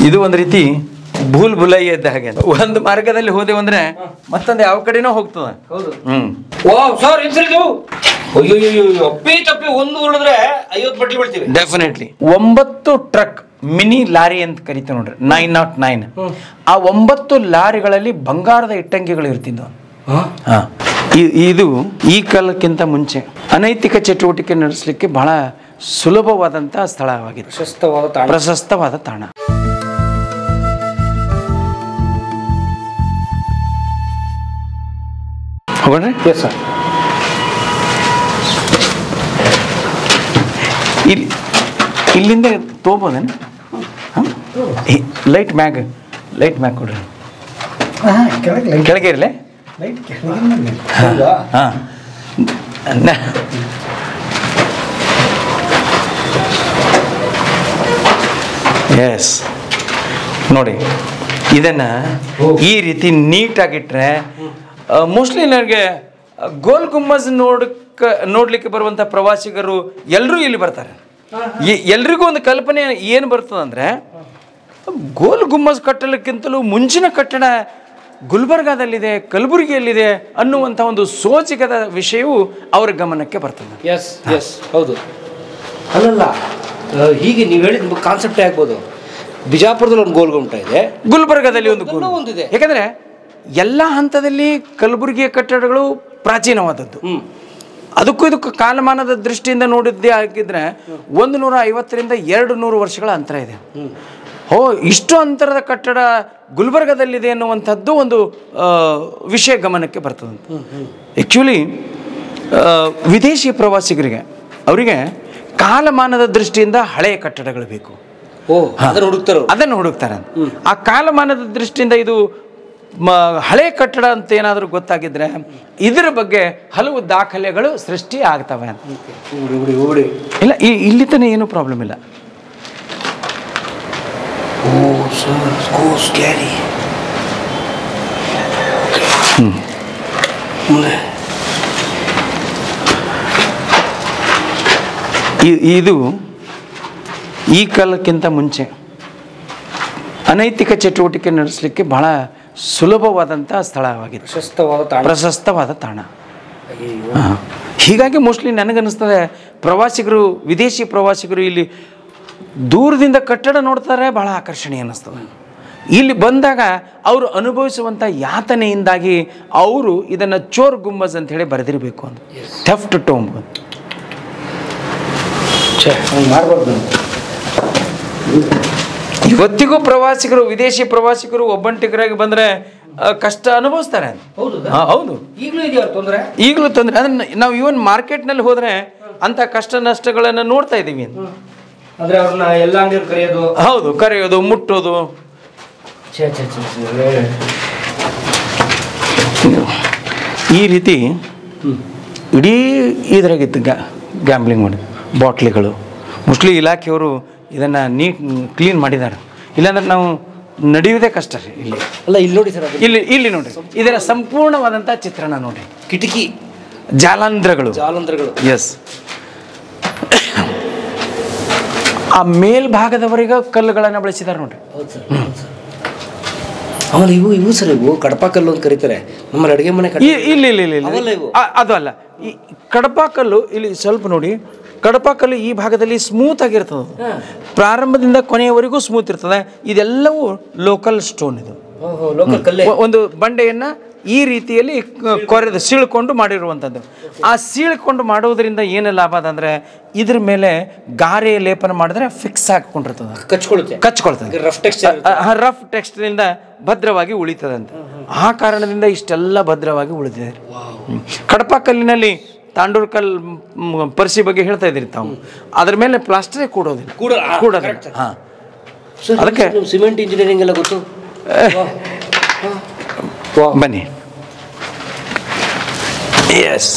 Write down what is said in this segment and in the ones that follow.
ಇದು ಒಂದು ರೀತಿ ಭೂಲ್ ಭುಲಯ್ಯ ಇದ್ದ ಹಾಗೆ ಒಂದು ಮಾರ್ಗದಲ್ಲಿ ಹೋದೆವು ಅಂದ್ರೆ ಮತ್ತೊಂದು ಯಾವ ಕಡೆನೋ ಹೋಗ್ತದ ಹೌದು ಹ್ಮ್ ವಾ ಸರ್ ಏನ್ ಸರ್ ಇದು ಅಯ್ಯೋ ಅಯ್ಯೋ ಅಪ್ಪಿ ತಪ್ಪಿ ಒಂದು ಉಳಿದ್ರೆ ಐವತ್ತು ಬಟ್ಲಿ ಬೀಳ್ತೀವಿ ಡೆಫಿನೆಟ್ಲಿ ಒಂಬತ್ತು ಟ್ರಕ್ ಮಿನಿ ಲಾರಿ ಅಂತ ಕರಿತೀವಿ ನೋಡ್ರಿ ನೈನ್ ನಾಟ್ ನೈನ್ ಆ ಒಂಬತ್ತು ಲಾರಿಗಳಲ್ಲಿ ಬಂಗಾರದ ಇಟ್ಟಂಗಿಗಳು ಇರ್ತಿದ್ವು ಹಾ ಇ- ಇದು ಈ ಕಾಲಕ್ಕಿಂತ ಮುಂಚೆ ಅನೈತಿಕ ಚಟುವಟಿಕೆ ನಡೆಸಲಿಕ್ಕೆ ಬಹಳ ಸುಲಭವಾದಂಥ ಸ್ಥಳವಾಗಿದೆ ಪ್ರಶಸ್ತವಾದ ತಾಣ ಪ್ರಶಸ್ತವಾದ ತಾಣ ಹೋಗೋಣ ಎಸ್ ಸರ್ ಇಲ್ಲಿ ಇಲ್ಲಿಂದ ತೊಗೋಬೋದೇನು ಲೈಟ್ ಮ್ಯಾಗ್ ಲೈಟ್ ಮ್ಯಾಗ್ ಕೊಡ್ರಿ ಕೆಳಗೆ ಲೈಟ್ ಕೆಳಗೆ ಇರಲೇ ಲೈಟ್ ಕೆಳಗೆ ಹೌದಾ ಹಾಂ ಎಸ್ ನೋಡಿ ಇದನ್ನು ಈ ರೀತಿ ನೀಟಾಗಿಟ್ರೆ ಮೋಸ್ಟ್ಲಿ ನನಗೆ ಗೋಲ್ ಗುಮ್ಮಜ್ ನೋಡಕ್ಕೆ ನೋಡ್ಲಿಕ್ಕೆ ಬರುವಂಥ ಪ್ರವಾಸಿಗರು ಎಲ್ಲರೂ ಇಲ್ಲಿ ಬರ್ತಾರೆ ಈ- ಎಲ್ರಿಗೂ ಒಂದು ಕಲ್ಪನೆ ಏನು ಬರ್ತದಂದ್ರೆ ಗೋಲ್ ಗುಮ್ಮಜ್ ಕಟ್ಟಡಕ್ಕಿಂತಲೂ ಮುಂಚಿನ ಕಟ್ಟಡ ಗುಲ್ಬರ್ಗಾದಲ್ಲಿದೆ ಕಲಬುರಗಿಯಲ್ಲಿದೆ ಅನ್ನುವಂಥ ಒಂದು ಸೋಜಿಗದ ವಿಷಯವು ಅವರ ಗಮನಕ್ಕೆ ಬರ್ತದೆ ಎಸ್ ಎಸ್ ಹೌದು ಅಲ್ಲಲ್ಲ ಆ, ಹೀಗೆ ನೀವು ಹೇಳಿದ ಕಾನ್ಸೆಪ್ಟೇ ಆಗ್ಬೋದು ಬಿಜಾಪುರದಲ್ಲಿ ಒಂದು ಗೋಲ್ ಗುಮ್ಟ ಇದೆ ಗುಲ್ಬರ್ಗಾದಲ್ಲಿ ಒಂದು ಎಲ್ಲೋ ಗೋಲ್ ಒಂದಿದೆ. ಯಾಕಂದ್ರೆ ಎಲ್ಲ ಹಂತದಲ್ಲಿ ಕಲಬುರಗಿಯ ಕಟ್ಟಡಗಳು ಪ್ರಾಚೀನವಾದದ್ದು ಹ್ಮ್ ಅದಕ್ಕೂ ಇದಕ್ಕೂ ಕಾಲಮಾನದ ದೃಷ್ಟಿಯಿಂದ ನೋಡಿದ್ದೇ ಆಗಿದ್ರೆ ಒಂದು ನೂರ ಐವತ್ತರಿಂದ ಎರಡು ನೂರು ವರ್ಷಗಳ ಅಂತರ ಇದೆ ಓ ಇಷ್ಟು ಅಂತರದ ಕಟ್ಟಡ ಗುಲ್ಬರ್ಗದಲ್ಲಿದೆ ಅನ್ನುವಂಥದ್ದು ಒಂದು ಆ, ವಿಷಯ ಗಮನಕ್ಕೆ ಬರ್ತದಂತೆ ಆ್ಯಕ್ಚುಲಿ ವಿದೇಶಿ ಪ್ರವಾಸಿಗರಿಗೆ ಅವರಿಗೆ ಕಾಲಮಾನದ ದೃಷ್ಟಿಯಿಂದ ಹಳೆಯ ಕಟ್ಟಡಗಳು ಬೇಕು ಓ ಅದನ್ನ ಹುಡುಕ್ತಾರ ಅದನ್ನು ಹುಡುಕ್ತಾರೆ ಆ ಕಾಲಮಾನದ ದೃಷ್ಟಿಯಿಂದ ಇದು ಮ ಹಳೆ ಕಟ್ಟಡ ಅಂತ ಏನಾದರೂ ಗೊತ್ತಾಗಿದ್ರೆ ಇದರ ಬಗ್ಗೆ ಹಲವು ದಾಖಲೆಗಳು ಸೃಷ್ಟಿ ಆಗ್ತವೆ ಅಂತ ಹುಡಿ ಹುಡಿ ಹುಡಿ ಇಲ್ಲ ಈ ಇಲ್ಲಿ ತನಕ ಏನೂ ಪ್ರಾಬ್ಲಮ್ ಇಲ್ಲ ಓ ಸರ್ ಗೋ ಸ್ಕ್ಯಾರಿ ಮುಂದೆ ಇ- ಇದು ಈ ಕಾಲಕ್ಕಿಂತ ಮುಂಚೆ ಅನೈತಿಕ ಚಟುವಟಿಕೆ ನಡೆಸಲಿಕ್ಕೆ ಬಹಳ ಸುಲಭವಾದಂಥ ಸ್ಥಳವಾಗಿದೆ ಪ್ರಶಸ್ತವಾದ ತಾಣ ಪ್ರಶಸ್ತವಾದ ತಾಣ ಅಯ್ಯೋ ಹಾ. ಹೀಗಾಗಿ ಮೋಸ್ಟ್ಲಿ ನನಗನ್ನಿಸ್ತದೆ ಪ್ರವಾಸಿಗರು ವಿದೇಶಿ ಪ್ರವಾಸಿಗರು ಇಲ್ಲಿ ದೂರದಿಂದ ಕಟ್ಟಡ ನೋಡ್ತಾರೆ ಬಹಳ ಆಕರ್ಷಣೀಯ ಅನ್ನಿಸ್ತದೆ ಇಲ್ಲಿ ಬಂದಾಗ ಅವರು ಅನುಭವಿಸುವಂಥ ಯಾತನೆಯಿಂದಾಗಿ ಅವರು ಇದನ್ನು ಚೋರ್ ಗುಂಬಜ್ ಅಂತ ಹೇಳಿ ಬರೆದಿರಬೇಕು ಅಂತ ಥೆಫ್ಟ್ ಟೋಂಬ್ ಅಂತ ಛೇ ಹಂಗೆ ಮಾಡ್ಬಾರ್ದು ಇವತ್ತಿಗೂ ಪ್ರವಾಸಿಗರು ವಿದೇಶಿ ಪ್ರವಾಸಿಗರು ಒಬ್ಬಂಟಿಗರಾಗಿ ಬಂದರೆ ಕಷ್ಟ ಅನುಭವಿಸ್ತಾರೆ ಹೌದು ಹಾ, ಹೌದು ಈಗಲೂ ಇದೆಯಾ ತೊಂದರೆ ಈಗಲೂ ತೊಂದರೆ ಅದನ್ನ ನಾವು ಇವನ್ ಮಾರ್ಕೆಟ್ನಲ್ಲಿ ಹೋದರೆ ಅಂಥ ಕಷ್ಟ ನಷ್ಟಗಳನ್ನು ನೋಡ್ತಾ ಇದ್ದೀವಿ ಅಂದ್ರೆ ಅವ್ರನ್ನ ಎಲ್ಲ ಅಂಗಡಿಯವ್ರು ಕರೆಯೋದು ಹೌದು ಕರೆಯೋದು ಮುಟ್ಟೋದು ಛೇ ಛೇ ಛೇ ಛೇ ಈ ರೀತಿ ಇಡೀ ಇದ್ರಾಗಿತ್ತು ಗ್ಯಾ ಗ್ಯಾಂಬ್ಲಿಂಗ್ ಮಾಡಿ ಬಾಟ್ಲಿಗಳು ಮೋಸ್ಟ್ಲಿ ಇಲಾಖೆಯವರು ಇದನ್ನು ನೀಟ್ ಕ್ಲೀನ್ ಮಾಡಿದ್ದಾರೆ ಇಲ್ಲಾಂದ್ರೆ ನಾವು ನಡೆಯುವುದೇ ಕಷ್ಟ ರೀ ಇಲ್ಲಿ ಅಲ್ಲ ಇಲ್ಲಿ ನೋಡಿ ಸರ್ ಅದು ಇಲ್ಲಿ ಇಲ್ಲಿ ನೋಡ್ರಿ ಇದರ ಸಂಪೂರ್ಣವಾದಂಥ ಚಿತ್ರಣ ನೋಡ್ರಿ ಕಿಟಕಿ ಜಾಲಾಂಧ್ರಗಳು ಜಾಲಂಧ್ರಗಳು ಎಸ್ ಆ ಮೇಲ್ಭಾಗದವರೆಗೆ ಕಲ್ಲುಗಳನ್ನು ಬಳಸಿದ್ದಾರೆ ನೋಡ್ರಿ ಹೌದು ಸರ್ ಹೌದು ಸರ್ ಆಮೇಲೆ ಇವು ಇವು ಸರ್ ಇವು ಕಡಪ ಕಲ್ಲು ಅಂತ ಕರೀತಾರೆ ನಮ್ಮಲ್ಲಿ ಅಡುಗೆ ಮನೆ ಕಟ್ಟ ಈ- ಇಲ್ಲ ಇಲ್ಲ ಇಲ್ಲ ಇಲ್ಲ ಅವಲ್ಲ ಇವು. ಆ- ಅದು ಅಲ್ಲ ಈ ಕಡಪ ಕಲ್ಲು ಇಲ್ಲಿ ಸ್ವಲ್ಪ ನೋಡಿ ಕಡಪ ಕಲ್ಲು ಈ ಭಾಗದಲ್ಲಿ ಸ್ಮೂತ್ ಆಗಿರ್ತದೆ ಅದು. ಪ್ರಾರಂಭದಿಂದ ಕೊನೆಯವರೆಗೂ ಸ್ಮೂತ್ ಇರ್ತದೆ ಇದೆಲ್ಲವೂ ಲೋಕಲ್ ಸ್ಟೋನ್ ಇದು ಓಹೋ ಲೋಕಲ್ ಕಲ್ಲೇ ಒ- ಒಂದು ಬಂಡೆಯನ್ನ ಈ ರೀತಿಯಲ್ಲಿ ಕ- ಕೊರೆದು ಸೀಳ್ಕೊಂಡು ಮಾಡಿರುವಂಥದ್ದು ಆ ಸೀಳ್ಕೊಂಡು ಮಾಡೋದ್ರಿಂದ ಏನು ಲಾಭ ಅದಂದ್ರೆ ಇದ್ರ ಮೇಲೆ ಗಾರೆ ಲೇಪನ ಮಾಡಿದ್ರೆ ಫಿಕ್ಸ್ ಹಾಕೊಂಡಿರ್ತದೆ ಕಚ್ಕೊಳ್ಳುತ್ತೆ ಕಚ್ಕೊಳ್ತದೆ ರಫ್ ಟೆಕ್ಸ್ಚರ್ ರಫ್ ಟೆಕ್ಸ್ಟ್ನಿಂದ ಭದ್ರವಾಗಿ ಉಳಿತದಂತ ಆ ಕಾರಣದಿಂದ ಇಷ್ಟೆಲ್ಲ ಭದ್ರವಾಗಿ ಉಳಿದಿದೆ ಹ್ಮ್. ಕಡಪ ಕಲ್ಲಿನಲ್ಲಿ ತಾಂಡೂರ್ ಕಲ್ ಮ್, ಪರ್ಸಿ ಬಗ್ಗೆ ಹೇಳ್ತಾ ಇದ್ದೀರಿ ತಾವು ಅದ್ರ ಮೇಲೆ ಪ್ಲಾಸ್ಟರೇ ಕೂಡೋದಿಲ್ಲ ಕೂಡ ಆ, ಕೂಡೋದಿಲ್ಲ correct. ಹಾಂ ಸರ್ ಅದಕ್ಕೆ- ಅದಕ್ಕೆ ಸಿಮೆಂಟ್ ಇಂಜಿನಿಯರಿಂಗ್ ಎಲ್ಲ ಗೊತ್ತು ಬನ್ನಿ ಎಸ್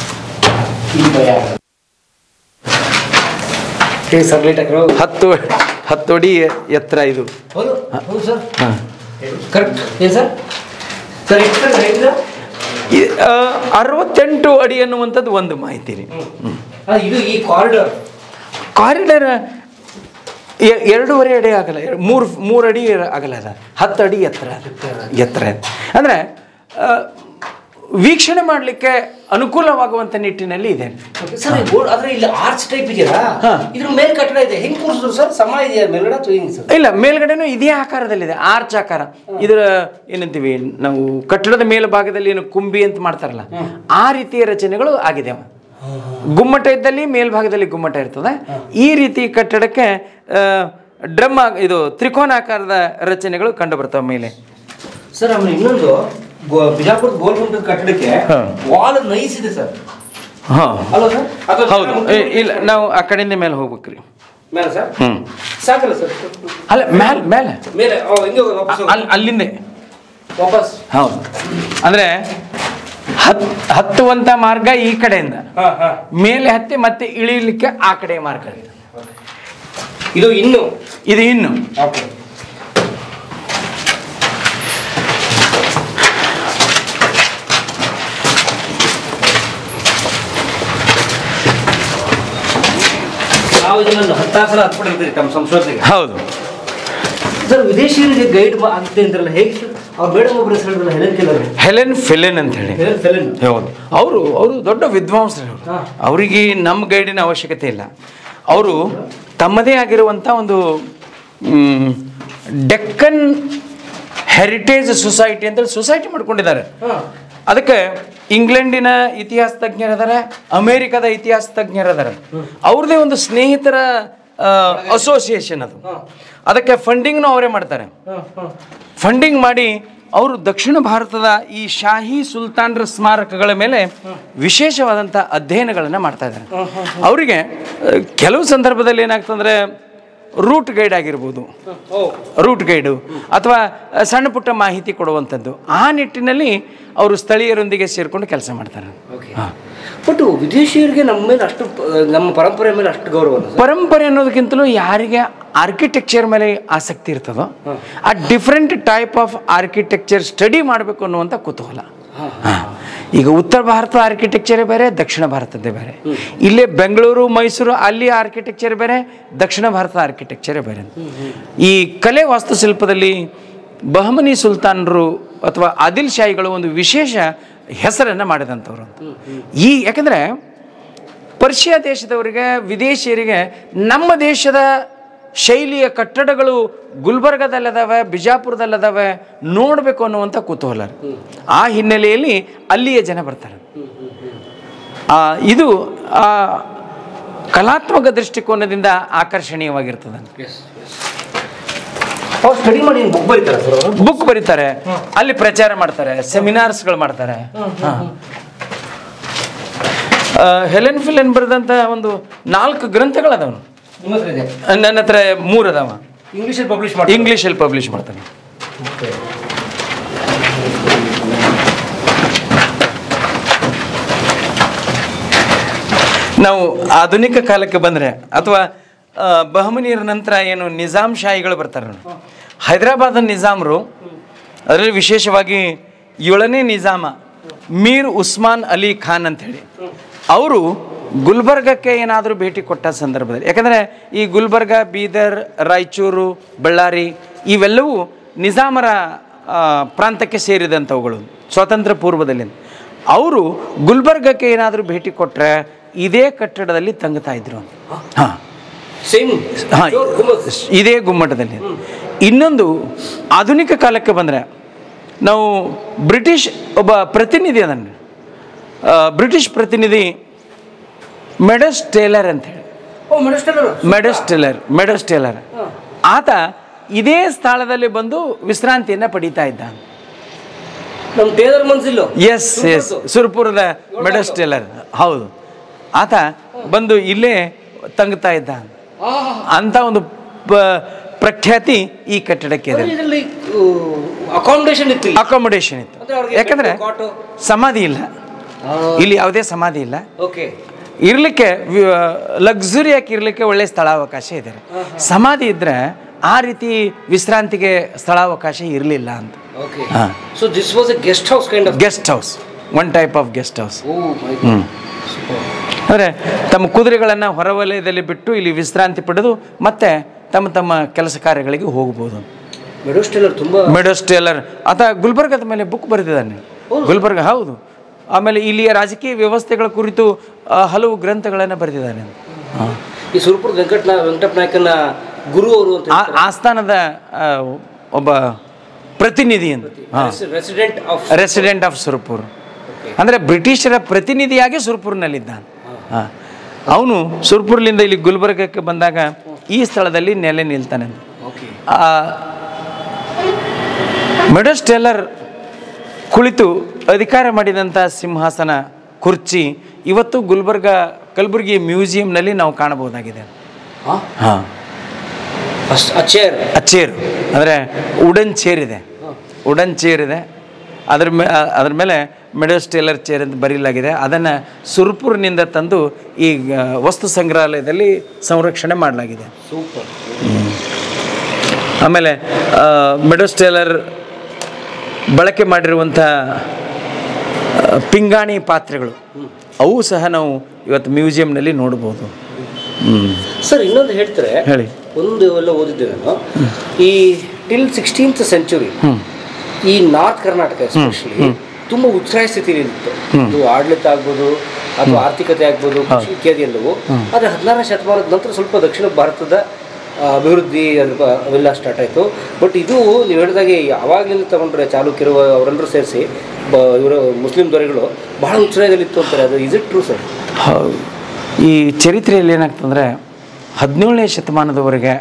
ಸರ್ ಲೇಟ್ ಹಾಕ್ರು ಹತ್ತು ಹತ್ತು ಅಡಿ ಎತ್ತರ ಇದು ಹೌದು ಹೌದು ಸರ್ ಹಾಂ ಕರೆಕ್ಟ್ ಏನು ಸರ್ ಸರ್ ಎಷ್ಟು ಸರ್ height ಇದು? ಈ- ಆ, ಅರವತ್ತೆಂಟು ಅಡಿ ಅನ್ನುವಂಥದ್ದು ಒಂದು ಮಾಹಿತಿ ರೀ ಆ, ಇದು ಈ ಕಾರಿಡಾರ್ ಕಾರಿಡಾರ್ ಎ- ಎರಡೂವರೆ ಅಡಿ ಆಗಲ್ಲ ಎರ- ಮೂರು ಮೂರು ಅಡಿ ಆಗಲ್ಲ ಅದ ಹತ್ತು ಅಡಿ ಎತ್ತರ ಎತ್ತರ ಇದೆ. ಅಂದ್ರೆ ಆ, ವೀಕ್ಷಣೆ ಮಾಡಲಿಕ್ಕೆ ಅನುಕೂಲವಾಗುವಂಥ ನಿಟ್ಟಿನಲ್ಲಿ ಇದೆ ಸರ್ ಈ ಬೋರ್ಡ್ ಆದ್ರೆ ಇಲ್ಲಿ ಆರ್ಚ್ ಟೈಪ್ ಇದೆಯಲ್ಲ ಹಾ. ಇದ್ರ ಮೇಲ್ ಕಟ್ಟಡ ಇದೆ ಹೆಂಗ್ ಕೂರಿಸಿದ್ರು ಸರ್ ಸಮ ಇದೆಯಾ ಮೇಲ್ಗಡೆ ಅಥವಾ ಹೆಂಗ್ ಸರ್ ಇಲ್ಲ ಮೇಲ್ಗಡೆನೂ ಇದೇ ಆಕಾರದಲ್ಲಿದೆ ಆರ್ಚ್ ಆಕಾರ ಇದರ ಏನಂತೀವಿ ನಾವು ಕಟ್ಟಡದ ಮೇಲ್ಭಾಗದಲ್ಲಿ ಏನು ಕುಂಬಿ ಅಂತ ಮಾಡ್ತಾರಲ್ಲ ಆ ರೀತಿಯ ರಚನೆಗಳು ಆಗಿದೆ ಗುಮ್ಮಟ ಇದ್ದಲ್ಲಿ ಮೇಲ್ಭಾಗದಲ್ಲಿ ಗುಮ್ಮಟ ಇರ್ತದೆ ಈ ರೀತಿ ಕಟ್ಟಡಕ್ಕೆ ಡ್ರಮ್ ಇದು ತ್ರಿಕೋನಾಕಾರದ ರಚನೆಗಳು ಕಂಡು ಬರ್ತವೆ ಮೇಲೆ ಸರ್ ಆಮೇಲೆ ಇನ್ನೊಂದು ಗೋ- ಬಿಜಾಪುರದ ಗೋಲ್ ಗುಂಟದ ಕಟ್ಟಡಕ್ಕೆ ಹಾ. ವಾಲ್ ನೈಸ್ ಇದೆ ಸರ್ ಹಾಂ ಅಲ್ವಾ ಸರ್ ಅಥವಾ ಹೌದು ಏ, ಇಲ್ಲ ನಾವು ಆ ಕಡೆಯಿಂದ ಮೇಲೆ ಹೋಗ್ಬೇಕ್ರಿ ಮೇಲೆ ಸರ್ ಹ್ಮ್ ಸಾಕಲ್ಲ ಸರ್ ಅಲ್ಲ ಮೇಲೆ ಮೇಲೆ ಮೇಲೆ ಓ, ಹಿಂಗೆ ಹೋಗಿ ವಾಪಸ್ ಹೋಗಿ. ಅಲ್ಲಿ ಅಲ್ಲಿಂದೆ ವಾಪಸ್ ಹೌದು ಅಂದ್ರೆ ಹತ್ ಹತ್ತುವಂತ ಮಾರ್ಗ ಈ ಕಡೆಯಿಂದ ಹಾ ಹಾ ಮೇಲೆ ಹತ್ತಿ ಮತ್ತೆ ಇಳಿಲಿಕ್ಕೆ ಆ ಕಡೆ ಮಾರ್ಗ ಇದೆ ಇದು ಇನ್ನು ಇದು ಇನ್ನು ಓಕೆ ನಾವು ಇದನ್ನು ಹತ್ತಾರು ಸಲ ಹತ್ಬಿಟ್ಟಿರ್ತೀರಿ ತಮ್ಮ ಸಂಶೋಧನೆಗೆ ಹೌದು ಸರ್ ವಿದೇಶಿಯರಿಗೆ ಗೈಡ್ ಆಗ್ತದೆ ಅಂತಾರಲ್ಲ ಹೇಗೆ ಸರ್ ಅವ್ರ ಮೇಡಮ್ ಒಬ್ಬರು ಹೆಸರು ಹೇಳಿದ್ರಲ್ಲ ಹೆಲೆನ್ ಕೆಲ್ಲರ್ ಹೆಲೆನ್ ಫೆಲೆನ್ ಅಂತ ಹೇಳಿ ಹೆಲೆನ್ ಫೆಲೆನ್ ಹೌದು ಅವರು ಅವರು ದೊಡ್ಡ ವಿದ್ವಾಂಸರು ಹಾ. ಅವರಿಗೆ ನಮ್ಮ ಗೈಡಿನ ಅವಶ್ಯಕತೆ ಇಲ್ಲ ಅವರು ತಮ್ಮದೇ ಆಗಿರುವಂಥ ಒಂದು ಮ್, ಡೆಕ್ಕನ್ ಹೆರಿಟೇಜ್ ಸೊಸೈಟಿ ಅಂತೇಳಿ ಸೊಸೈಟಿ ಮಾಡ್ಕೊಂಡಿದ್ದಾರೆ ಹಾ. ಅದಕ್ಕೆ ಇಂಗ್ಲೆಂಡಿನ ಇತಿಹಾಸ ತಜ್ಞರದಾರೆ ಅಮೇರಿಕದ ಇತಿಹಾಸ ತಜ್ಞರದಾರೆ ಅವ್ರದ್ದೇ ಒಂದು ಸ್ನೇಹಿತರ ಅಸೋಸಿಯೇಷನ್ ಅದು ಅದಕ್ಕೆ ಫಂಡಿಂಗ್ನು ಅವರೇ ಮಾಡ್ತಾರೆ ಫಂಡಿಂಗ್ ಮಾಡಿ ಅವರು ದಕ್ಷಿಣ ಭಾರತದ ಈ ಶಾಹಿ ಸುಲ್ತಾನರ ಸ್ಮಾರಕಗಳ ಮೇಲೆ ವಿಶೇಷವಾದಂಥ ಅಧ್ಯಯನಗಳನ್ನು ಮಾಡ್ತಾ ಇದ್ದಾರೆ ಅವರಿಗೆ ಆ, ಕೆಲವು ಸಂದರ್ಭದಲ್ಲಿ ಏನಾಗ್ತಂದ್ರೆ ರೂಟ್ ಗೈಡ್ ಆಗಿರ್ಬೋದು ಓ ರೂಟ್ ಗೈಡು ಅಥವಾ ಸಣ್ಣ ಪುಟ್ಟ ಮಾಹಿತಿ ಕೊಡುವಂಥದ್ದು ಆ ನಿಟ್ಟಿನಲ್ಲಿ ಅವರು ಸ್ಥಳೀಯರೊಂದಿಗೆ ಸೇರಿಕೊಂಡು ಕೆಲಸ ಮಾಡ್ತಾರೆ ಓಕೆ ಬಟ್ ವಿದೇಶಿಯರಿಗೆ ನಮ್ಮ ಮೇಲೆ ಅಷ್ಟು ಪ- ನಮ್ಮ ಪರಂಪರೆ ಮೇಲೆ ಅಷ್ಟು ಗೌರವ ಅಲ್ಲ ಸರ್ ಪರಂಪರೆ ಅನ್ನೋದಕ್ಕಿಂತಲೂ ಯಾರಿಗೆ ಆರ್ಕಿಟೆಕ್ಚರ್ ಮೇಲೆ ಆಸಕ್ತಿ ಇರ್ತದೋ ಆ different type of architecture study ಮಾಡಬೇಕು ಅನ್ನುವಂಥ ಕುತೂಹಲ ಹಾ. ಈಗ ಉತ್ತರ ಭಾರತ ಆರ್ಕಿಟೆಕ್ಚರೇ ಬೇರೆ ದಕ್ಷಿಣ ಭಾರತದ್ದೇ ಬೇರೆ ಇಲ್ಲೇ ಬೆಂಗಳೂರು ಮೈಸೂರು ಅಲ್ಲಿ ಆರ್ಕಿಟೆಕ್ಚರ್ ಬೇರೆ ದಕ್ಷಿಣ ಭಾರತ ಆರ್ಕಿಟೆಕ್ಚರೇ ಬೇರೆ ಈ ಕಲೆ ವಾಸ್ತುಶಿಲ್ಪದಲ್ಲಿ ಬಹಮನಿ ಸುಲ್ತಾನರು ಅಥವಾ ಆದಿಲ್ ಶಾಹಿಗಳು ಒಂದು ವಿಶೇಷ ಹೆಸರನ್ನು ಮಾಡಿದಂಥವ್ರು ಅಂತ. ಈ ಯಾಕಂದರೆ ಪರ್ಷಿಯಾ ದೇಶದವರಿಗೆ ವಿದೇಶಿಯರಿಗೆ ನಮ್ಮ ದೇಶದ ಶೈಲಿಯ ಕಟ್ಟಡಗಳು ಗುಲ್ಬರ್ಗದಲ್ಲದಾವೆ ಬಿಜಾಪುರದಲ್ಲದಾವೆ ನೋಡಬೇಕು ಅನ್ನುವಂಥ ಕುತೂಹಲ ಆ ಹಿನ್ನೆಲೆಯಲ್ಲಿ ಅಲ್ಲಿಯ ಜನ ಬರ್ತಾರೆ ಆ, ಇದು ಆ, ಕಲಾತ್ಮಕ ದೃಷ್ಟಿಕೋನದಿಂದ ಆಕರ್ಷಣೀಯವಾಗಿರ್ತದೆ ಅವ್ರು ಸ್ಟಡಿ ಮಾಡಿ ಬುಕ್ ಬರೀತಾರ ಸರ್ ಅವರು ಬುಕ್ ಬರೀತಾರೆ ಅಲ್ಲಿ ಪ್ರಚಾರ ಮಾಡ್ತಾರೆ ಸೆಮಿನಾರ್ಸ್ಗಳು ಮಾಡ್ತಾರೆ ಹಾ. ಆ, ಹೆಲೆನ್ ಫಿಲೆನ್ ಬರೆದಂಥ ಒಂದು ನಾಲ್ಕು ಗ್ರಂಥಗಳದಾವನು ನಿಮ್ಮ ಹತ್ರ ಇದೆ ನನ್ನ ಹತ್ರ ಮೂರು ಅದಾವ ಇಂಗ್ಲೀಷಲ್ಲಿ ಪಬ್ಲಿಷ್ ಮಾಡಿ ಇಂಗ್ಲೀಷಲ್ಲಿ ಪಬ್ಲಿಷ್ ಮಾಡ್ತಾನೆ ನಾವು ಆಧುನಿಕ ಕಾಲಕ್ಕೆ ಬಂದರೆ ಅಥವಾ ಆ, ಬಹಮನಿಯರ ನಂತರ ಏನು ನಿಜಾಮ್ ಶಾಹಿಗಳು ಬರ್ತಾರೆ ನೋಡಿ ಹೈದರಾಬಾದ್ ನಿಜಾಮರು ಅದರಲ್ಲಿ ವಿಶೇಷವಾಗಿ ಏಳನೇ ನಿಜಾಮ ಮೀರ್ ಉಸ್ಮಾನ್ ಅಲಿ ಖಾನ್ ಅಂತೇಳಿ ಅವರು ಗುಲ್ಬರ್ಗಕ್ಕೆ ಏನಾದರೂ ಭೇಟಿ ಕೊಟ್ಟ ಸಂದರ್ಭದಲ್ಲಿ ಯಾಕಂದರೆ ಈ ಗುಲ್ಬರ್ಗ ಬೀದರ್ ರಾಯಚೂರು ಬಳ್ಳಾರಿ ಇವೆಲ್ಲವೂ ನಿಜಾಮರ ಆ, ಪ್ರಾಂತಕ್ಕೆ ಸೇರಿದಂಥವುಗಳು ಸ್ವಾತಂತ್ರ್ಯ ಪೂರ್ವದಲ್ಲಿ ಅವರು ಗುಲ್ಬರ್ಗಕ್ಕೆ ಏನಾದರೂ ಭೇಟಿ ಕೊಟ್ಟರೆ ಇದೇ ಕಟ್ಟಡದಲ್ಲಿ ತಂಗ್ತಾ ಇದ್ರು ಹಾಂ ಸೇಮ್ ಹಾಂ ಇದೇ ಗುಮ್ಮಟದಲ್ಲಿ ಇನ್ನೊಂದು ಆಧುನಿಕ ಕಾಲಕ್ಕೆ ಬಂದರೆ ನಾವು ಬ್ರಿಟಿಷ್ ಒಬ್ಬ ಪ್ರತಿನಿಧಿ ಅದನ್ನು ಬ್ರಿಟಿಷ್ ಪ್ರತಿನಿಧಿ ಮೆಡಸ್ ಟೇಲರ್ ಅಂತ ಹೇಳಿ ಓ ಮೆಡಿಸ್ಟರ್ ಮೆಡಸ್ ಟೇಲರ್ ಮೆಡಸ್ ಟೇಲರ್ ಆತ ಇದೇ ಸ್ಥಳದಲ್ಲಿ ಬಂದು ವಿಶ್ರಾಂತಿಯನ್ನು ಪಡೀತಾ ಇದ್ದ ನಮ್ಮ ಟೇಲರ್ ಮನ್ಸಿಲ್ಲು ಎಸ್ ಎಸ್ ಸುರ್ಪುರದ ಮೆಡಸ್ ಟೇಲರ್ ಹೌದು ಆತ ಬಂದು ಇಲ್ಲೇ ತಂಗ್ತಾ ಇದ್ದ ಅಂತ ಒಂದು ಪ- ಪ್ರಖ್ಯಾತಿ ಈ ಕಟ್ಟಡಕ್ಕೆ ಇದೆ ಇದರಲ್ಲಿ ಅಕಾಮಿಡೇಷನ್ ಇತ್ತು ಇಲ್ಲಿ. ಅಕಾಮಿಡೇಷನ್ ಇತ್ತು ಅಂದ್ರೆ ಅವ್ರಿಗೆ ಯಾಕಂದ್ರೆ ಬೆಡ್, ಕಾಟು. ಸಮಾಧಿ ಇಲ್ಲ ಇಲ್ಲಿ ಯಾವುದೇ ಸಮಾಧಿ ಇಲ್ಲ ಓಕೆ ಇರ್ಲಿಕ್ಕೆ ಲಕ್ಸುರಿಯಾಗಿ ಇರ್ಲಿಕ್ಕೆ ಒಳ್ಳೆ ಸ್ಥಳಾವಕಾಶ ಇದೆ ಸಮಾಧಿ ಇದ್ರೆ ಆ ರೀತಿ ವಿಶ್ರಾಂತಿಗೆ ಸ್ಥಳಾವಕಾಶ ಇರಲಿಲ್ಲ ಅಂತ ಓಕೆ ಹಾ. So this was a guest house kind of guest house one type of guest house oh my hmm ಅಂದರೆ ತಮ್ಮ ಕುದುರೆಗಳನ್ನು ಹೊರವಲಯದಲ್ಲಿ ಬಿಟ್ಟು ಇಲ್ಲಿ ವಿಶ್ರಾಂತಿ ಪಡೆದು ಮತ್ತೆ ತಮ್ಮ ತಮ್ಮ ಕೆಲಸ ಕಾರ್ಯಗಳಿಗೆ ಹೋಗ್ಬೋದು ಮೆಡೋಸ್ಟೆಲ್ಲರ್ ತುಂಬ ಮೆಡೋಸ್ಟೇಲರ್ ಆತ ಗುಲ್ಬರ್ಗದ ಮೇಲೆ ಬುಕ್ ಬರೆದಿದ್ದಾನೆ ಗುಲ್ಬರ್ಗ ಹೌದು ಆಮೇಲೆ ಇಲ್ಲಿಯ ರಾಜಕೀಯ ವ್ಯವಸ್ಥೆಗಳ ಕುರಿತು ಆ, ಹಲವು ಗ್ರಂಥಗಳನ್ನು ಬರೆದಿದ್ದಾನೆ ಹಾಂ ಈ ಸುರಪುರ ವೆಂಕಟ ವೆಂಕಟಪ್ಪ ನಾಯಕನ ಗುರು ಅವರು ಅಂತ ಆ ಆಸ್ಥಾನದ ಆ, ಒಬ್ಬ ಪ್ರತಿನಿಧಿ ಅಂತ ಹಾಂ resident of resident of Surpur ಅಂದರೆ ಬ್ರಿಟಿಷರ ಪ್ರತಿನಿಧಿಯಾಗಿ ಸುರ್ಪುರ್ನಲ್ಲಿದ್ದಾನೆ ಹಾಂ ಅವನು ಸುರ್ಪುರ್ಲಿಂದ ಇಲ್ಲಿ ಗುಲ್ಬರ್ಗಕ್ಕೆ ಬಂದಾಗ ಈ ಸ್ಥಳದಲ್ಲಿ ನೆಲೆ ನಿಲ್ತಾನೆ ಓಕೆ ಆ, ಮೆಡೋಸ್ಟೆಲ್ಲರ್ ಕುಳಿತು ಅಧಿಕಾರ ಮಾಡಿದಂಥ ಸಿಂಹಾಸನ ಕುರ್ಚಿ ಇವತ್ತು ಗುಲ್ಬರ್ಗ ಕಲಬುರಗಿ ಮ್ಯೂಸಿಯಂನಲ್ಲಿ ನಾವು ಕಾಣಬಹುದಾಗಿದೆ ಹಾಂ ಹಾಂ ಅಷ್ಟು ಅಚೇರ್ ಆ ಚೇರು ಅಂದರೆ ವುಡನ್ ಚೇರ್ ಇದೆ ವುಡನ್ ಚೇರ್ ಇದೆ ಅದ್ರ ಮೇ ಆ- ಅದ್ರ ಮೇಲೆ ಮೆಡೋಸ್ಟೇಲರ್ ಚೇರ್ ಅಂತ ಬರೀಲಾಗಿದೆ ಅದನ್ನು ಸುರ್ಪುರ್ನಿಂದ ತಂದು ಈ ಆ, ವಸ್ತು ಸಂಗ್ರಹಾಲಯದಲ್ಲಿ ಸಂರಕ್ಷಣೆ ಮಾಡಲಾಗಿದೆ ಸೂಪರ್ ಆಮೇಲೆ ಆ, ಮೆಡೋಸ್ಟೇಲರ್ ಬಳಕೆ ಮಾಡಿರುವಂಥ ಆ, ಪಿಂಗಾಣಿ ಪಾತ್ರೆಗಳು ಅವು ಸಹ ನಾವು ಇವತ್ತು ಮ್ಯೂಸಿಯಂನಲ್ಲಿ ನೋಡ್ಬೋದು ಹ್ಞೂ ಸರ್ ಇನ್ನೊಂದು ಹೇಳ್ತಾರೆ ಹೇಳಿ ಒಂದು ಎಲ್ಲ ಓದಿದ್ದೆ ನಾನು ಈ ಟಿಲ್ ಸಿಕ್ಸ್ಟೀನ್ತ್ ಸೆಂಚುರಿ ಹ್ಞೂ ಈ ನಾರ್ತ್ ಕರ್ನಾಟಕ ಎಸ್ಪೆಷಲಿ ತುಂಬ ಉಚ್ಛ್ರಾಯ ಸ್ಥಿತಿಯಲ್ಲಿತ್ತು ಇದು ಆಡಳಿತ ಆಗ್ಬೋದು ಅಥವಾ ಆರ್ಥಿಕತೆ ಆಗ್ಬೋದು ಕೃಷಿ ಇತ್ಯಾದಿ ಎಲ್ಲವೂ ಆದರೆ ಹದಿನಾರನೇ ಶತಮಾನದ ನಂತರ ಸ್ವಲ್ಪ ದಕ್ಷಿಣ ಭಾರತದ ಆ, ಅಭಿವೃದ್ಧಿ ಅದ್ರ ಬ- ಅವೆಲ್ಲ ಸ್ಟಾರ್ಟ್ ಆಯಿತು ಬಟ್ ಇದು ನೀವು ಹೇಳಿದಾಗೆ ಯಾವಾಗಲಿಂದ ತಗೊಂಡ್ರೆ ಚಾಲುಕ್ಯರು ಅವರೆಲ್ಲರೂ ಸೇರಿಸಿ ಬ ಇವರು ಮುಸ್ಲಿಂ ದೊರೆಗಳು ಬಹಳ ಉಚ್ಛ್ರಾಯದಲ್ಲಿತ್ತು ಅಂತಾರೆ ಅದು ಇಸ್ ಇಟ್ ಟ್ರೂ ಸರ್ ಹೌದು ಈ ಚರಿತ್ರೆಯಲ್ಲಿ ಏನಾಗ್ತಂದರೆ ಹದಿನೇಳನೇ ಶತಮಾನದವರೆಗೆ